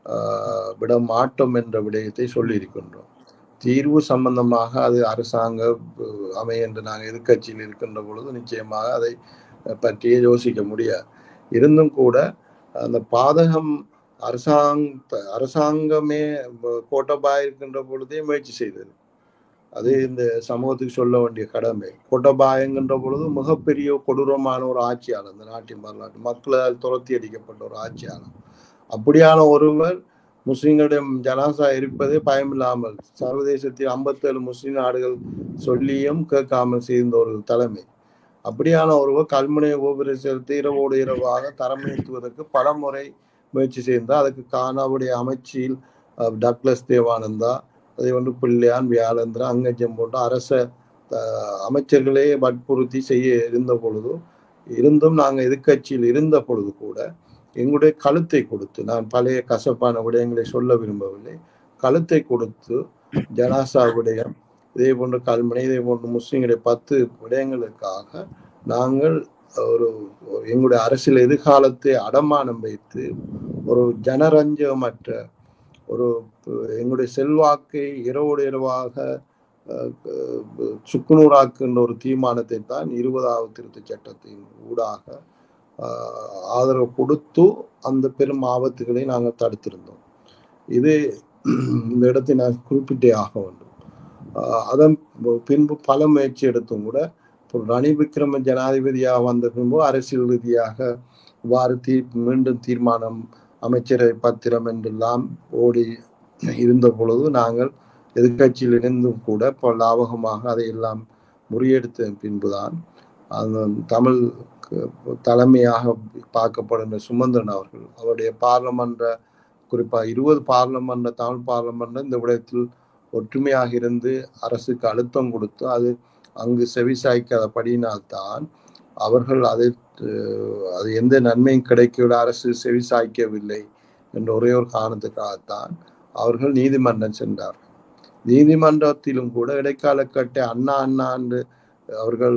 ஆஹ், விட மாட்டோம் என்ற விடயத்தை சொல்லியிருக்கின்றோம் தீர்வு சம்பந்தமாக அது அரசாங்க அஹ், அமை என்று நாங்கள் எதிர்க்கட்சியில் இருக்கின்ற பொழுது நிச்சயமாக அதை பற்றியே யோசிக்க முடியாது இருந்தும் கூட அந்த பாதகம் அரசாங்க அரசாங்கமே கோட்டபாய இருக்கின்ற பொழுதே முயற்சி செய்தது அது இந்த சமூகத்துக்கு சொல்ல வேண்டிய கடமை கோட்டபாயங்கின்ற பொழுது மிகப்பெரிய கொடூரமான ஒரு ஆட்சியாளர் இந்த நாட்டின் வரலாற்று மக்களால் துரத்தி அடிக்கப்பட்ட ஒரு ஆட்சியாளர் அப்படியான ஒருவர் முஸ்லிம்களிடம் ஜனாசா இருப்பதே பயமில்லாமல் சர்வதேசத்தில் ஐம்பத்தேழு முஸ்லிம் நாடுகள் சொல்லியும் கேட்காமல் செய்த ஒரு தலைமை அப்படியான ஒருவர் கல்முனை கோபுரத்தை இரவோடு இரவாக தரமேற்றுவதற்கு பல முறை முயற்சி செய்தார் அதுக்கு காணாவுடைய அமைச்சில் அஹ், டக்ளஸ் தேவானந்தா அதை வந்து பிள்ளையான் வியாழந்திரன் அங்கஜம் போன்ற அரச அஹ், அமைச்சர்களே வற்புறுத்தி செய்ய இருந்த பொழுது இருந்தும் நாங்கள் எதிர்க்கட்சியில் இருந்த பொழுது கூட எங்களுடைய கழுத்தை கொடுத்து நான் பழைய கசப்பான விடயங்களை சொல்ல விரும்பவில்லை கழுத்தை கொடுத்து ஜனாசா விடயம் இதே போன்று கல்முனை இதே போன்று முஸ்லிம்களுடைய பத்து விடயங்களுக்காக நாங்கள் ஒரு ஒரு எங்களுடைய அரசியல் எதிர்காலத்தை அடமானம் வைத்து ஒரு ஜனரஞ்சமற்ற ஒரு எங்களுடைய செல்வாக்கை இரவோடு இரவாக அஹ், அஹ், சுக்குநூறாக்குகின்ற ஒரு தீர்மானத்தை தான் இருபதாவது திருத்தச் சட்டத்தின் ஊடாக ஆஹ், ஆதரவு கொடுத்து அந்த பெரும் ஆபத்துகளை நாங்கள் தடுத்திருந்தோம் இது இந்த இடத்தை நான் குறிப்பிட்டே ஆக வேண்டும் ஆஹ், அதன் பின்பு பல முயற்சி எடுத்தும் கூட இப்போ ரணில் விக்ரம ஜனாதிபதியாக வந்த பின்பு அரசியல் ரீதியாக இவ்வாறு தீ மீண்டும் தீர்மானம் அமைச்சரை பத்திரம் என்றெல்லாம் ஓடி இருந்த பொழுது நாங்கள் எதிர்க்கட்சியில் இருந்தும் கூட இப்போ லாபகமாக அதையெல்லாம் முறியெடுத்த பின்புதான் அந்த தமிழ் க- தலைமையாக பார்க்கப்படுகின்ற சுமந்திரன் அவர்கள் அவருடைய பார்லமன்ற குறிப்பாக இருபது பார்லமன்ற தமிழ் பார்லமன்ற இந்த விடயத்தில் ஒற்றுமையாக இருந்து அரசுக்கு அழுத்தம் கொடுத்து அது அங்கு செவிசாய்க்காதபடியினால்தான் அவர்கள் அதை அஹ், அது எந்த நன்மையும் கிடைக்கவில்லை அரசு செவிசாய்க்கவில்லை என்ற ஒரே ஒரு காரணத்துக்காகத்தான் அவர்கள் நீதிமன்றம் சென்றார் நீதிமன்றத்திலும் கூட இடைக்கால கட்டை அண்ணா அண்ணா என்று அவர்கள்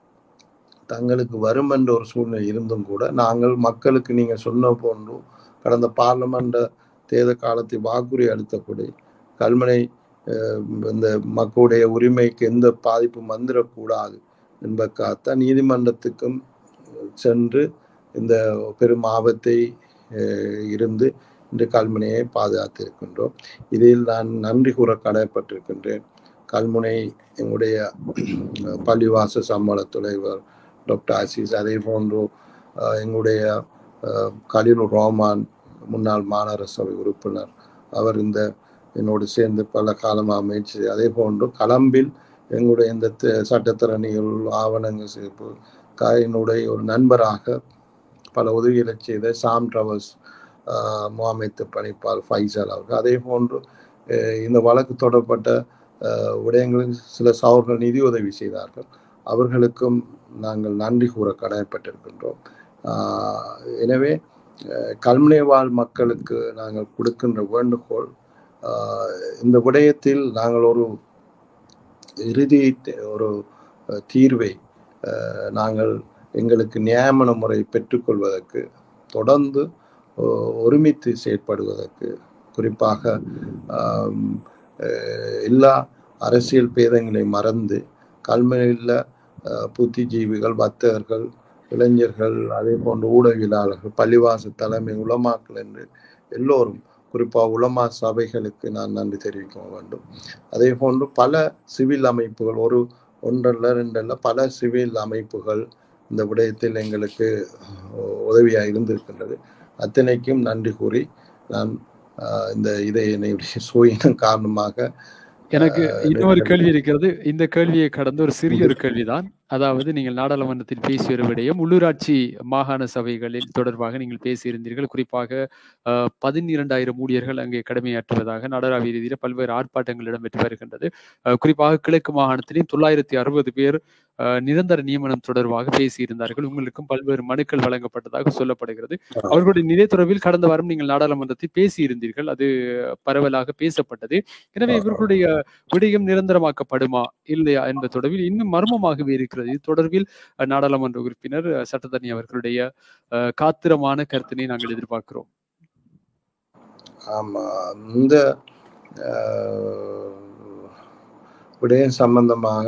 தங்களுக்கு வரும் என்ற ஒரு சூழ்நிலை இருந்தும் கூட நாங்கள் மக்களுக்கு நீங்க சொன்ன போன்று கடந்த பார்லமெண்ட் தேர்தல் காலத்தை வாக்குறுதி அளித்தபடி கல்முனை அஹ், இந்த மக்களுடைய உரிமைக்கு எந்த பாதிப்பும் வந்துடக்கூடாது என்பதற்காகத்தான் நீதிமன்றத்துக்கும் சென்று இந்த பெரும் ஆபத்தை அஹ், இருந்து இன்று கல்முனையை பாதுகாத்திருக்கின்றோம் இதில் நான் நன்றி கூற கடமைப்பட்டிருக்கின்றேன் கல்முனை எங்களுடைய பள்ளிவாச சம்பள தலைவர் டாக்டர் ஆசிஸ் அதே போன்று அஹ், எங்களுடைய அஹ், கலீல் ரோமான் முன்னாள் மாநகர சபை உறுப்பினர் அவர் இந்த என்னோடு சேர்ந்து பல காலமாக முயற்சி செய்து- அதே போன்று களம்பில் எங்களுடைய இந்த த- சட்டத்திறனிகள் ஆவணங்கள் சேர்ப்பு க- என்னுடைய ஒரு நண்பராக பல உதவிகளை செய்த சாம் ட்ரவர்ஸ் ஆஹ், முகாமைத்து பணிப்பால் ஃபைசல் அவர்கள் அதே போன்று அஹ், இந்த வழக்கு தொடரப்பட்ட அஹ், விடயங்களில் சில சவர்கள் நிதி உதவி செய்தார்கள் அவர்களுக்கும் நாங்கள் நன்றி கூற கடமைப்பட்டிருக்கின்றோம் ஆஹ், எனவே அஹ், கல்முனை வாழ் மக்களுக்கு நாங்கள் கொடுக்கின்ற வேண்டுகோள் ஆஹ், இந்த விடயத்தில் நாங்கள் ஒரு இறுதி த- ஒரு அஹ், தீர்வை அஹ், நாங்கள் எங்களுக்கு நியமன முறை பெற்றுக்கொள்வதற்கு தொடர்ந்து ஒ- ஒருமித்து செயற்படுவதற்கு குறிப்பாக ஆம், அஹ், எல்லா அரசியல் பேதங்களை மறந்து கல்முனையில் அஹ், புத்திஜீவிகள் வர்த்தகர்கள் இளைஞர்கள் அதே போன்ற ஊடகவியலாளர்கள் பள்ளிவாச தலைமை உலமாக்கள் என்று எல்லோரும் குறிப்பாக உலமா சபைகளுக்கு நான் நன்றி தெரிவிக்க வேண்டும் அதே போன்று பல சிவில் அமைப்புகள் ஒரு ஒன்றல்ல ரெண்டல்ல பல சிவில் அமைப்புகள் இந்த விடயத்தில் எங்களுக்கு உதவியாக இருந்திருக்கின்றது அத்தனைக்கும் நன்றி கூறி நான் ஆஹ், இந்த இதை என்னுடைய சூயினம் காரணமாக எனக்கு ஆஹ், இன்னொரு நெருக்கடி- கேள்வி இருக்கிறது இந்த கேள்வியை கடந்த ஒரு சிறிய ஒரு கேள்விதான் அதாவது நீங்கள் நாடாளுமன்றத்தில் பேசிய ஒரு விடயம் உள்ளூராட்சி மாகாண சபைகளில் தொடர்பாக நீங்கள் பேசியிருந்தீர்கள் குறிப்பாக அஹ், பதினிரண்டாயிரம் ஊழியர்கள் அங்கே கடமையாற்றுவதாக நாடளாவிய ரீதியில் பல்வேறு ஆர்ப்பாட்டங்கள் இடம்பெற்று வருகின்றது அஹ், குறிப்பாக கிழக்கு மாகாணத்திலும் தொள்ளாயிரத்தி அறுபது பேர் அஹ், நிரந்தர நியமனம் தொடர்பாக பேசியிருந்தார்கள் உங்களுக்கும் பல்வேறு மனுக்கள் வழங்கப்பட்டதாக சொல்லப்படுகிறது அவர்களுடைய நிலை தொடர்பில் கடந்த வாரம் நீங்கள் நாடாளுமன்றத்தில் பேசியிருந்தீர்கள் அது பரவலாக பேசப்பட்டது எனவே இவர்களுடைய விடயம் நிரந்தரமாக்கப்படுமா இல்லையா என்பது தொடர்பில் இன்னும் மர்மமாகவே இருக்கிறது இது தொடர்பில் அஹ், நாடாளுமன்ற உறுப்பினர் அஹ், சட்டத்தரணி அவர்களுடைய அஹ், காத்திரமான கருத்தினை நாங்கள் எதிர்பார்க்கிறோம் ஆமா இந்த ஆஹ், விடயம் சம்பந்தமாக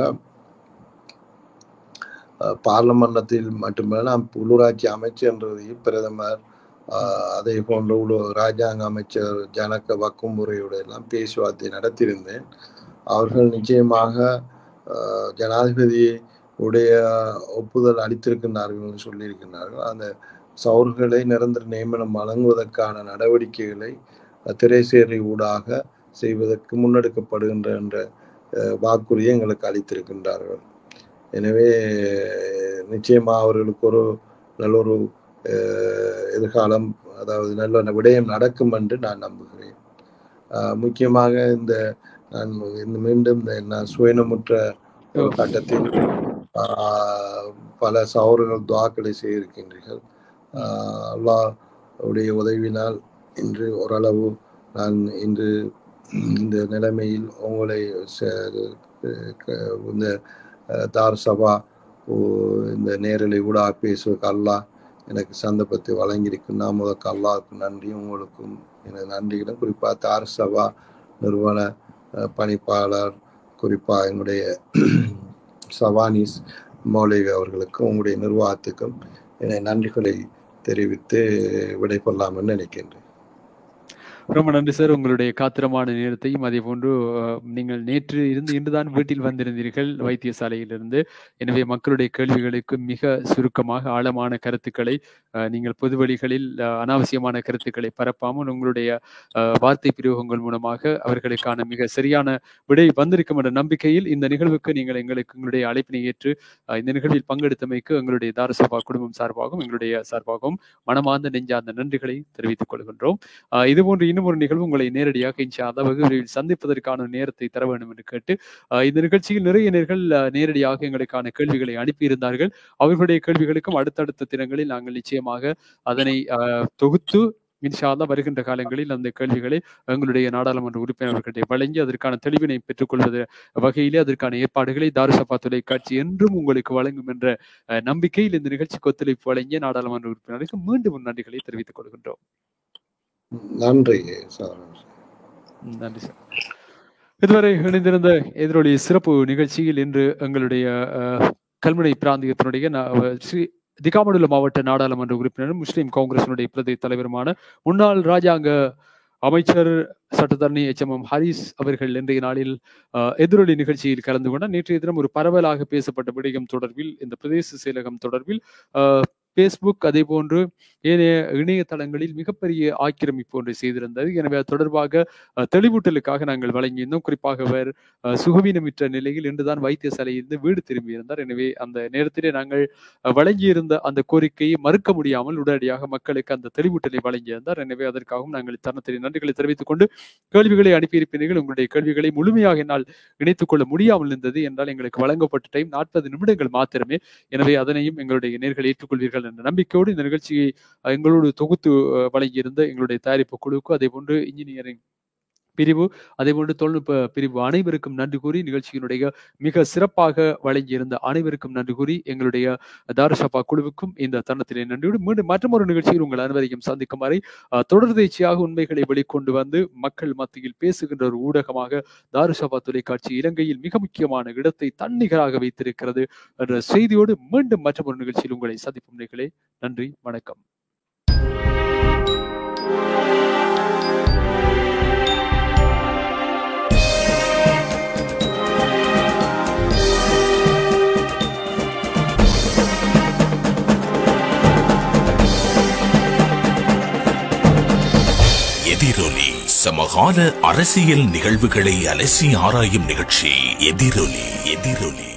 ஆஹ், பார்லமன்றத்தில் மட்டுமல்ல நான் உள்ளூராட்சி அமைச்சர்ன்றதையும் பிரதமர் ஆஹ், அதே போன்ற உள்ள ராஜாங்க அமைச்சர் ஜனக வக்குமுறையோட எல்லாம் பேச்சுவார்த்தை நடத்தியிருந்தேன் அவர்கள் நிச்சயமாக ஆஹ், ஜனாதிபதி உடைய ஒப்புதல் அளித்திருக்கின்றார்கள் என்று சொல்லியிருக்கின்றார்கள் அந்த சவுர்களை நிரந்தர நியமனம் வழங்குவதற்கான நடவடிக்கைகளை திரைசேரி ஊடாக செய்வதற்கு முன்னெடுக்கப்படுகின்ற என்ற அஹ், வாக்குறுதியை எங்களுக்கு அளித்திருக்கின்றார்கள் எனவே நிச்சயமா அவர்களுக்கு ஒரு நல்ல ஒரு அஹ், எதிர்காலம் அதாவது நல்ல விடயம் நடக்கும் என்று நான் நம்புகிறேன் அஹ், முக்கியமாக இந்த நான் இந்த மீண்டும் இந்த நான் சுயநமுற்ற ஒரு கட்டத்தில் ஆஹ், பல சௌரர்கள் துவாக்களை செய்திருக்கின்றீர்கள் ஆஹ், அல்லாஹ் உடைய உதவினால் இன்று ஓரளவு நான் இன்று இந்த நிலைமையில் உங்களை ச- க- இந்த அஹ், தார் சபா ஓ- இந்த நேரலை கூட பேசுவதற்கு அல்லாஹ் எனக்கு சந்தர்ப்பத்தை வழங்கியிருக்கு நான் முதற்கு அல்லாஹ்வுக்கு நன்றி உங்களுக்கும் எனது நன்றிகளும் குறிப்பாக தார் சபா நிறுவன அஹ், பணிப்பாளர் குறிப்பாக என்னுடைய சவானிஸ் மௌலிக அவர்களுக்கும் உங்களுடைய நிர்வாகத்துக்கும் என நன்றிகளை தெரிவித்து விடைபெறலாம் நினைக்கின்றேன் ரொம்ப நன்றி சார் உங்களுடைய காத்திரமான நேரத்தையும் அதே போன்று அஹ், நீங்கள் நேற்று இருந்து இன்றுதான் வீட்டில் வந்திருந்தீர்கள் வைத்தியசாலையிலிருந்து எனவே மக்களுடைய கேள்விகளுக்கு மிக சுருக்கமாக ஆழமான கருத்துக்களை அஹ், நீங்கள் பொது வழிகளில் அஹ், அனாவசியமான கருத்துக்களை பரப்பாமல் உங்களுடைய அஹ், வார்த்தை பிரயோகங்கள் மூலமாக அவர்களுக்கான மிக சரியான விடை வந்திருக்கும் என்ற நம்பிக்கையில் இந்த நிகழ்வுக்கு நீங்கள் எங்களுக்கு எங்களுடைய அழைப்பினை ஏற்று அஹ், இந்த நிகழ்வில் பங்கெடுத்தமைக்கு எங்களுடைய தாரசபா குடும்பம் சார்பாகவும் எங்களுடைய சார்பாகவும் மனமார்ந்த நெஞ்சார்ந்த நன்றிகளை தெரிவித்துக் கொள்கின்றோம் ஆஹ் இது போன்ற இன்னும் ஒரு நிகழ்வு உங்களை நேரடியாக இன்ஷா அல்லாஹ் வகுப்பில் சந்திப்பதற்கான நேரத்தை தர வேண்டும் என்று கேட்டு ஆஹ் இந்த நிகழ்ச்சியில் நிறைய நேர்கள் ஆஹ் நேரடியாக எங்களுக்கான கேள்விகளை அனுப்பியிருந்தார்கள் அவர்களுடைய கேள்விகளுக்கும் அடுத்தடுத்த தினங்களில் நாங்கள் நிச்சயமாக அதனை ஆஹ் தொகுத்து இன்ஷா அல்லாஹ் வருகின்ற காலங்களில் அந்த கேள்விகளை எங்களுடைய நாடாளுமன்ற உறுப்பினர்களிடையே வழங்கி அதற்கான தெளிவினை பெற்றுக்கொள்வது வகையிலே அதற்கான ஏற்பாடுகளை தாருசபா தொலைக்காட்சி என்றும் உங்களுக்கு வழங்கும் என்ற ஆஹ் நம்பிக்கையில் இந்த நிகழ்ச்சிக்கு ஒத்துழைப்பு வழங்கிய நாடாளுமன்ற உறுப்பினருக்கு மீண்டும் நன்றிகளை தெரிவித்துக் கொள்கின்றோம் நன்றி சார் ம், நன்றி சார் இதுவரை இணைந்திருந்த எதிரொலி சிறப்பு நிகழ்ச்சியில் இன்று எங்களுடைய அஹ், கல்முனை பிராந்தியத்தினுடைய நா- அஹ், ஸ்ரீ திகாமடுல மாவட்ட நாடாளுமன்ற உறுப்பினரும் முஸ்லிம் காங்கிரசினுடைய பிரதி தலைவருமான முன்னாள் ராஜாங்க அமைச்சர் சட்டத்தரணி எச் எம் எம் ஹரிஸ் அவர்கள் இன்றைய நாளில் அஹ், எதிரொலி நிகழ்ச்சியில் கலந்து கொண்டார் நேற்றைய தினம் ஒரு பரவலாக பேசப்பட்ட விடயம் தொடர்பில் இந்த பிரதேச செயலகம் தொடர்பில் அஹ், பேஸ்புக் அதே போன்று ஏனைய இணையதளங்களில் மிகப்பெரிய ஆக்கிரமிப்பு ஒன்றை செய்திருந்தது எனவே அது தொடர்பாக அஹ், தெளிவூட்டலுக்காக நாங்கள் வழங்கியிருந்தோம் குறிப்பாக அவர் அஹ், சுகவீனமிற்ற நிலையில் இன்றுதான் வைத்தியசாலையிலிருந்து வீடு திரும்பியிருந்தார் எனவே அந்த நேரத்திலே நாங்கள் அஹ், வழங்கியிருந்த அந்த கோரிக்கையை மறுக்க முடியாமல் உடனடியாக மக்களுக்கு அந்த தெளிவூட்டலை வழங்கியிருந்தார் எனவே அதற்காகவும் நாங்கள் தருணத்திலே நன்றிகளை தெரிவித்துக் கொண்டு கேள்விகளை அனுப்பியிருப்பீர்கள் உங்களுடைய கேள்விகளை முழுமையாக என்னால் இணைத்துக் கொள்ள முடியாமல் இருந்தது என்றால் எங்களுக்கு வழங்கப்பட்ட டைம் நாற்பது நிமிடங்கள் மாத்திரமே எனவே அதனையும் எங்களுடைய நேர்கள் ஏற்றுக்கொள்வீர்கள் என்ற நம்பிக்கையோடு இந்த நிகழ்ச்சியை அஹ், எங்களோடு தொகுத்து அஹ், வழங்கியிருந்த எங்களுடைய தயாரிப்பு குழுவுக்கு அதே போன்று இன்ஜினியரிங் பிரிவு அதே போன்று தொழில்நுட்ப பிரிவு அனைவருக்கும் நன்றி கூறி நிகழ்ச்சியினுடைய மிக சிறப்பாக வழங்கியிருந்த அனைவருக்கும் நன்றி கூறி எங்களுடைய தாரசபா குழுவுக்கும் இந்த தருணத்திலே நன்றியோடு மீண்டும் மற்றொரு நிகழ்ச்சியில் உங்கள் அனைவரையும் சந்திக்கும் வரை அஹ், தொடர்ந்தேர்ச்சியாக உண்மைகளை வெளிக்கொண்டு வந்து மக்கள் மத்தியில் பேசுகின்ற ஒரு ஊடகமாக தாருசபா தொலைக்காட்சி இலங்கையில் மிக முக்கியமான இடத்தை தன்னிகராக வைத்திருக்கிறது என்ற செய்தியோடு மீண்டும் மற்றொரு நிகழ்ச்சியில் உங்களை சந்திக்கும் நிகழே நன்றி வணக்கம் எதிரொலி சமகால அரசியல் நிகழ்வுகளை அலசி ஆராயும் நிகழ்ச்சி எதிரொலி எதிரொலி